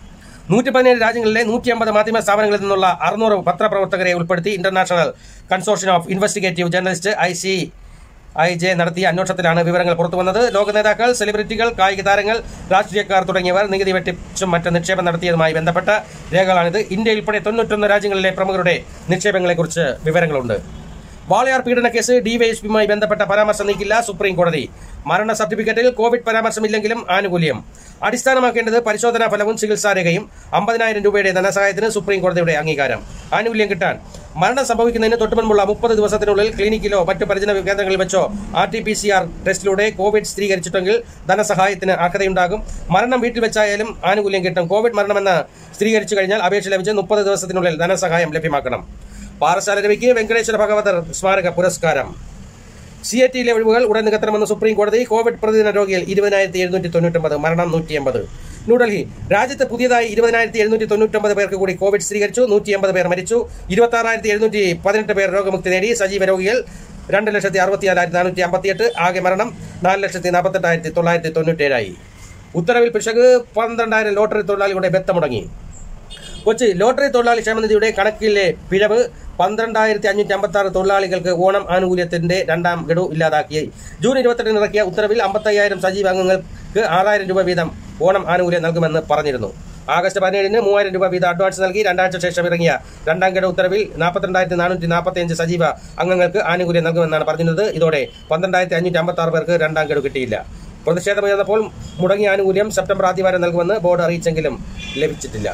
നൂറ്റി പതിനേഴ് രാജ്യങ്ങളിലെ നൂറ്റി അമ്പത് മാധ്യമ സ്ഥാപനങ്ങളിൽ നിന്നുള്ള അറുന്നൂറ് പത്രപ്രവർത്തകരെ ഉൾപ്പെടുത്തി international consortium of investigative journalist I C I J നടത്തിയ അന്വേഷണത്തിലാണ് വിവരങ്ങൾ പുറത്തുവന്നത് ലോക നേതാക്കൾ സെലിബ്രിറ്റികൾ കായിക താരങ്ങൾ രാഷ്ട്രീയക്കാർ തുടങ്ങിയവർ നികുതി വെട്ടിച്ചും മറ്റ് നിക്ഷേപം നടത്തിയതുമായി ബന്ധപ്പെട്ട രേഖകളാണിത് ഇന്ത്യ ഉൾപ്പെടെ തൊണ്ണൂറ്റൊന്ന് രാജ്യങ്ങളിലെ പ്രമുഖരുടെ നിക്ഷേപങ്ങളെക്കുറിച്ച് വിവരങ്ങളുണ്ട് വാളയാർ പീഡന കേസ് ഡിവൈഎസ്പിയുമായി ബന്ധപ്പെട്ട പരാമർശം നീക്കില്ല സുപ്രീം കോടതി മരണ സർട്ടിഫിക്കറ്റിൽ കോവിഡ് പരാമർശമില്ലെങ്കിലും ആനുകൂല്യം അടിസ്ഥാനമാക്കേണ്ടത് പരിശോധനാ ഫലവും ചികിത്സാരേഖയും അമ്പതിനായിരം രൂപയുടെ ധനസഹായത്തിന് സുപ്രീം കോടതിയുടെ അംഗീകാരം ആനുകൂല്യം കിട്ടാൻ മരണം സംഭവിക്കുന്നതിന് തൊട്ടുമുൻപുള്ള മുപ്പത് ദിവസത്തിനുള്ളിൽ ക്ലിനിക്കിലോ മറ്റു പരിചരണ കേന്ദ്രങ്ങളിൽ വെച്ചോ R T P C R ടെസ്റ്റിലൂടെ കോവിഡ് സ്ഥിരീകരിച്ചിട്ടെങ്കിൽ ധനസഹായത്തിന് അർഹതയുണ്ടാകും മരണം വീട്ടിൽ വെച്ചായാലും ആനുകൂല്യം കിട്ടും കോവിഡ് മരണമെന്ന് സ്ഥിരീകരിച്ചു കഴിഞ്ഞാൽ അപേക്ഷ ലഭിച്ച് മുപ്പത് ദിവസത്തിനുള്ളിൽ ധനസഹായം ലഭ്യമാക്കണം പാറശാല രവിക്ക് വെങ്കടേശ്വര ഭഗവതർ സ്മാരക പുരസ്കാരം സി എ ടിയിലെ ഒഴിവുകൾ ഉടൻ നികത്തണമെന്ന് സുപ്രീം കോടതി കോവിഡ് പ്രതിദിന രോഗികൾ ഇരുപതിനായിരത്തി എഴുന്നൂറ്റി തൊണ്ണൂറ്റൊമ്പത് മരണം നൂറ്റി എൺപത് ന്യൂഡൽഹി രാജ്യത്ത് പുതിയതായി ഇരുപതിനായിരത്തി എഴുന്നൂറ്റി തൊണ്ണൂറ്റൊമ്പത് പേർക്ക് കൂടി കോവിഡ് സ്ഥിരീകരിച്ചു നൂറ്റി എൺപത് പേർ മരിച്ചു ഇരുപത്തി ആറായിരത്തി എഴുന്നൂറ്റി പതിനെട്ട് പേർ രോഗമുക്തി നേടി സജീവ രോഗികൾ രണ്ട് ലക്ഷത്തി അറുപത്തിനാലായിരത്തി നാനൂറ്റി അമ്പത്തിയെട്ട് ആകെ മരണം നാല് ലക്ഷത്തി നാൽപ്പത്തെട്ടായിരത്തി തൊള്ളായിരത്തി തൊണ്ണൂറ്റേഴായി ഉത്തരവിൽ പിശക് പന്ത്രണ്ടായിരം ലോട്ടറി തൊഴിലാളികളുടെ ബെത്ത മുടങ്ങി കൊച്ചി ലോട്ടറി തൊഴിലാളി ക്ഷേമനിധിയുടെ കണക്കിലെ പിഴവ് പന്ത്രണ്ടായിരത്തി അഞ്ഞൂറ്റി അമ്പത്തി ആറ് തൊഴിലാളികൾക്ക് ഓണം ആനുകൂല്യത്തിന്റെ രണ്ടാം ഗഡു ഇല്ലാതാക്കി ജൂൺ ഇരുപത്തെട്ടിന് ഇറക്കിയ ഉത്തരവിൽ അമ്പത്തയ്യായിരം സജീവ അംഗങ്ങൾക്ക് ആറായിരം രൂപ വീതം ഓണം ആനുകൂല്യം നൽകുമെന്ന് പറഞ്ഞിരുന്നു ആഗസ്റ്റ് പതിനേഴിന് മൂവായിരം രൂപ വീതം അഡ്വാൻസ് നൽകി രണ്ടാഴ്ച ശേഷം ഇറങ്ങിയ രണ്ടാം ഗഡു ഉത്തരവിൽ നാൽപ്പത്തിരണ്ടായിരത്തി നാനൂറ്റി നാൽപ്പത്തിയഞ്ച് സജീവ അംഗങ്ങൾക്ക് ആനുകൂല്യം നൽകുമെന്നാണ് പറഞ്ഞിരുന്നത് ഇതോടെ പന്ത്രണ്ടായിരത്തി അഞ്ഞൂറ്റി അമ്പത്തി ആറ് പേർക്ക് രണ്ടാം ഗഡു കിട്ടിയില്ല പ്രതിഷേധമുയർന്നപ്പോൾ മുടങ്ങിയ ആനുകൂല്യം സെപ്റ്റംബർ ആദ്യവാരം നൽകുമെന്ന് ബോർഡ് അറിയിച്ചെങ്കിലും ലഭിച്ചിട്ടില്ല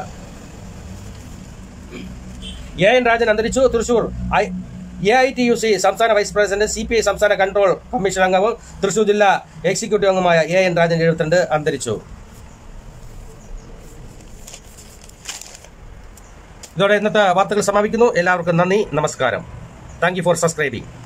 എ എൻ രാജൻ അന്തരിച്ചു Thrissur A I T U C സി സംസ്ഥാന vice president C P I സംസ്ഥാന കൺട്രോൾ കമ്മീഷൻ അംഗവും തൃശൂർ ജില്ലാ എക്സിക്യൂട്ടീവ് അംഗമായ എ എൻ രാജൻ എഴുപത്തിരണ്ട് അന്തരിച്ചു ഇതോടെ ഇന്നത്തെ വാർത്തകൾ സമാപിക്കുന്നു എല്ലാവർക്കും നന്ദി നമസ്കാരം താങ്ക് യു ഫോർ സബ്സ്ക്രൈബിംഗ്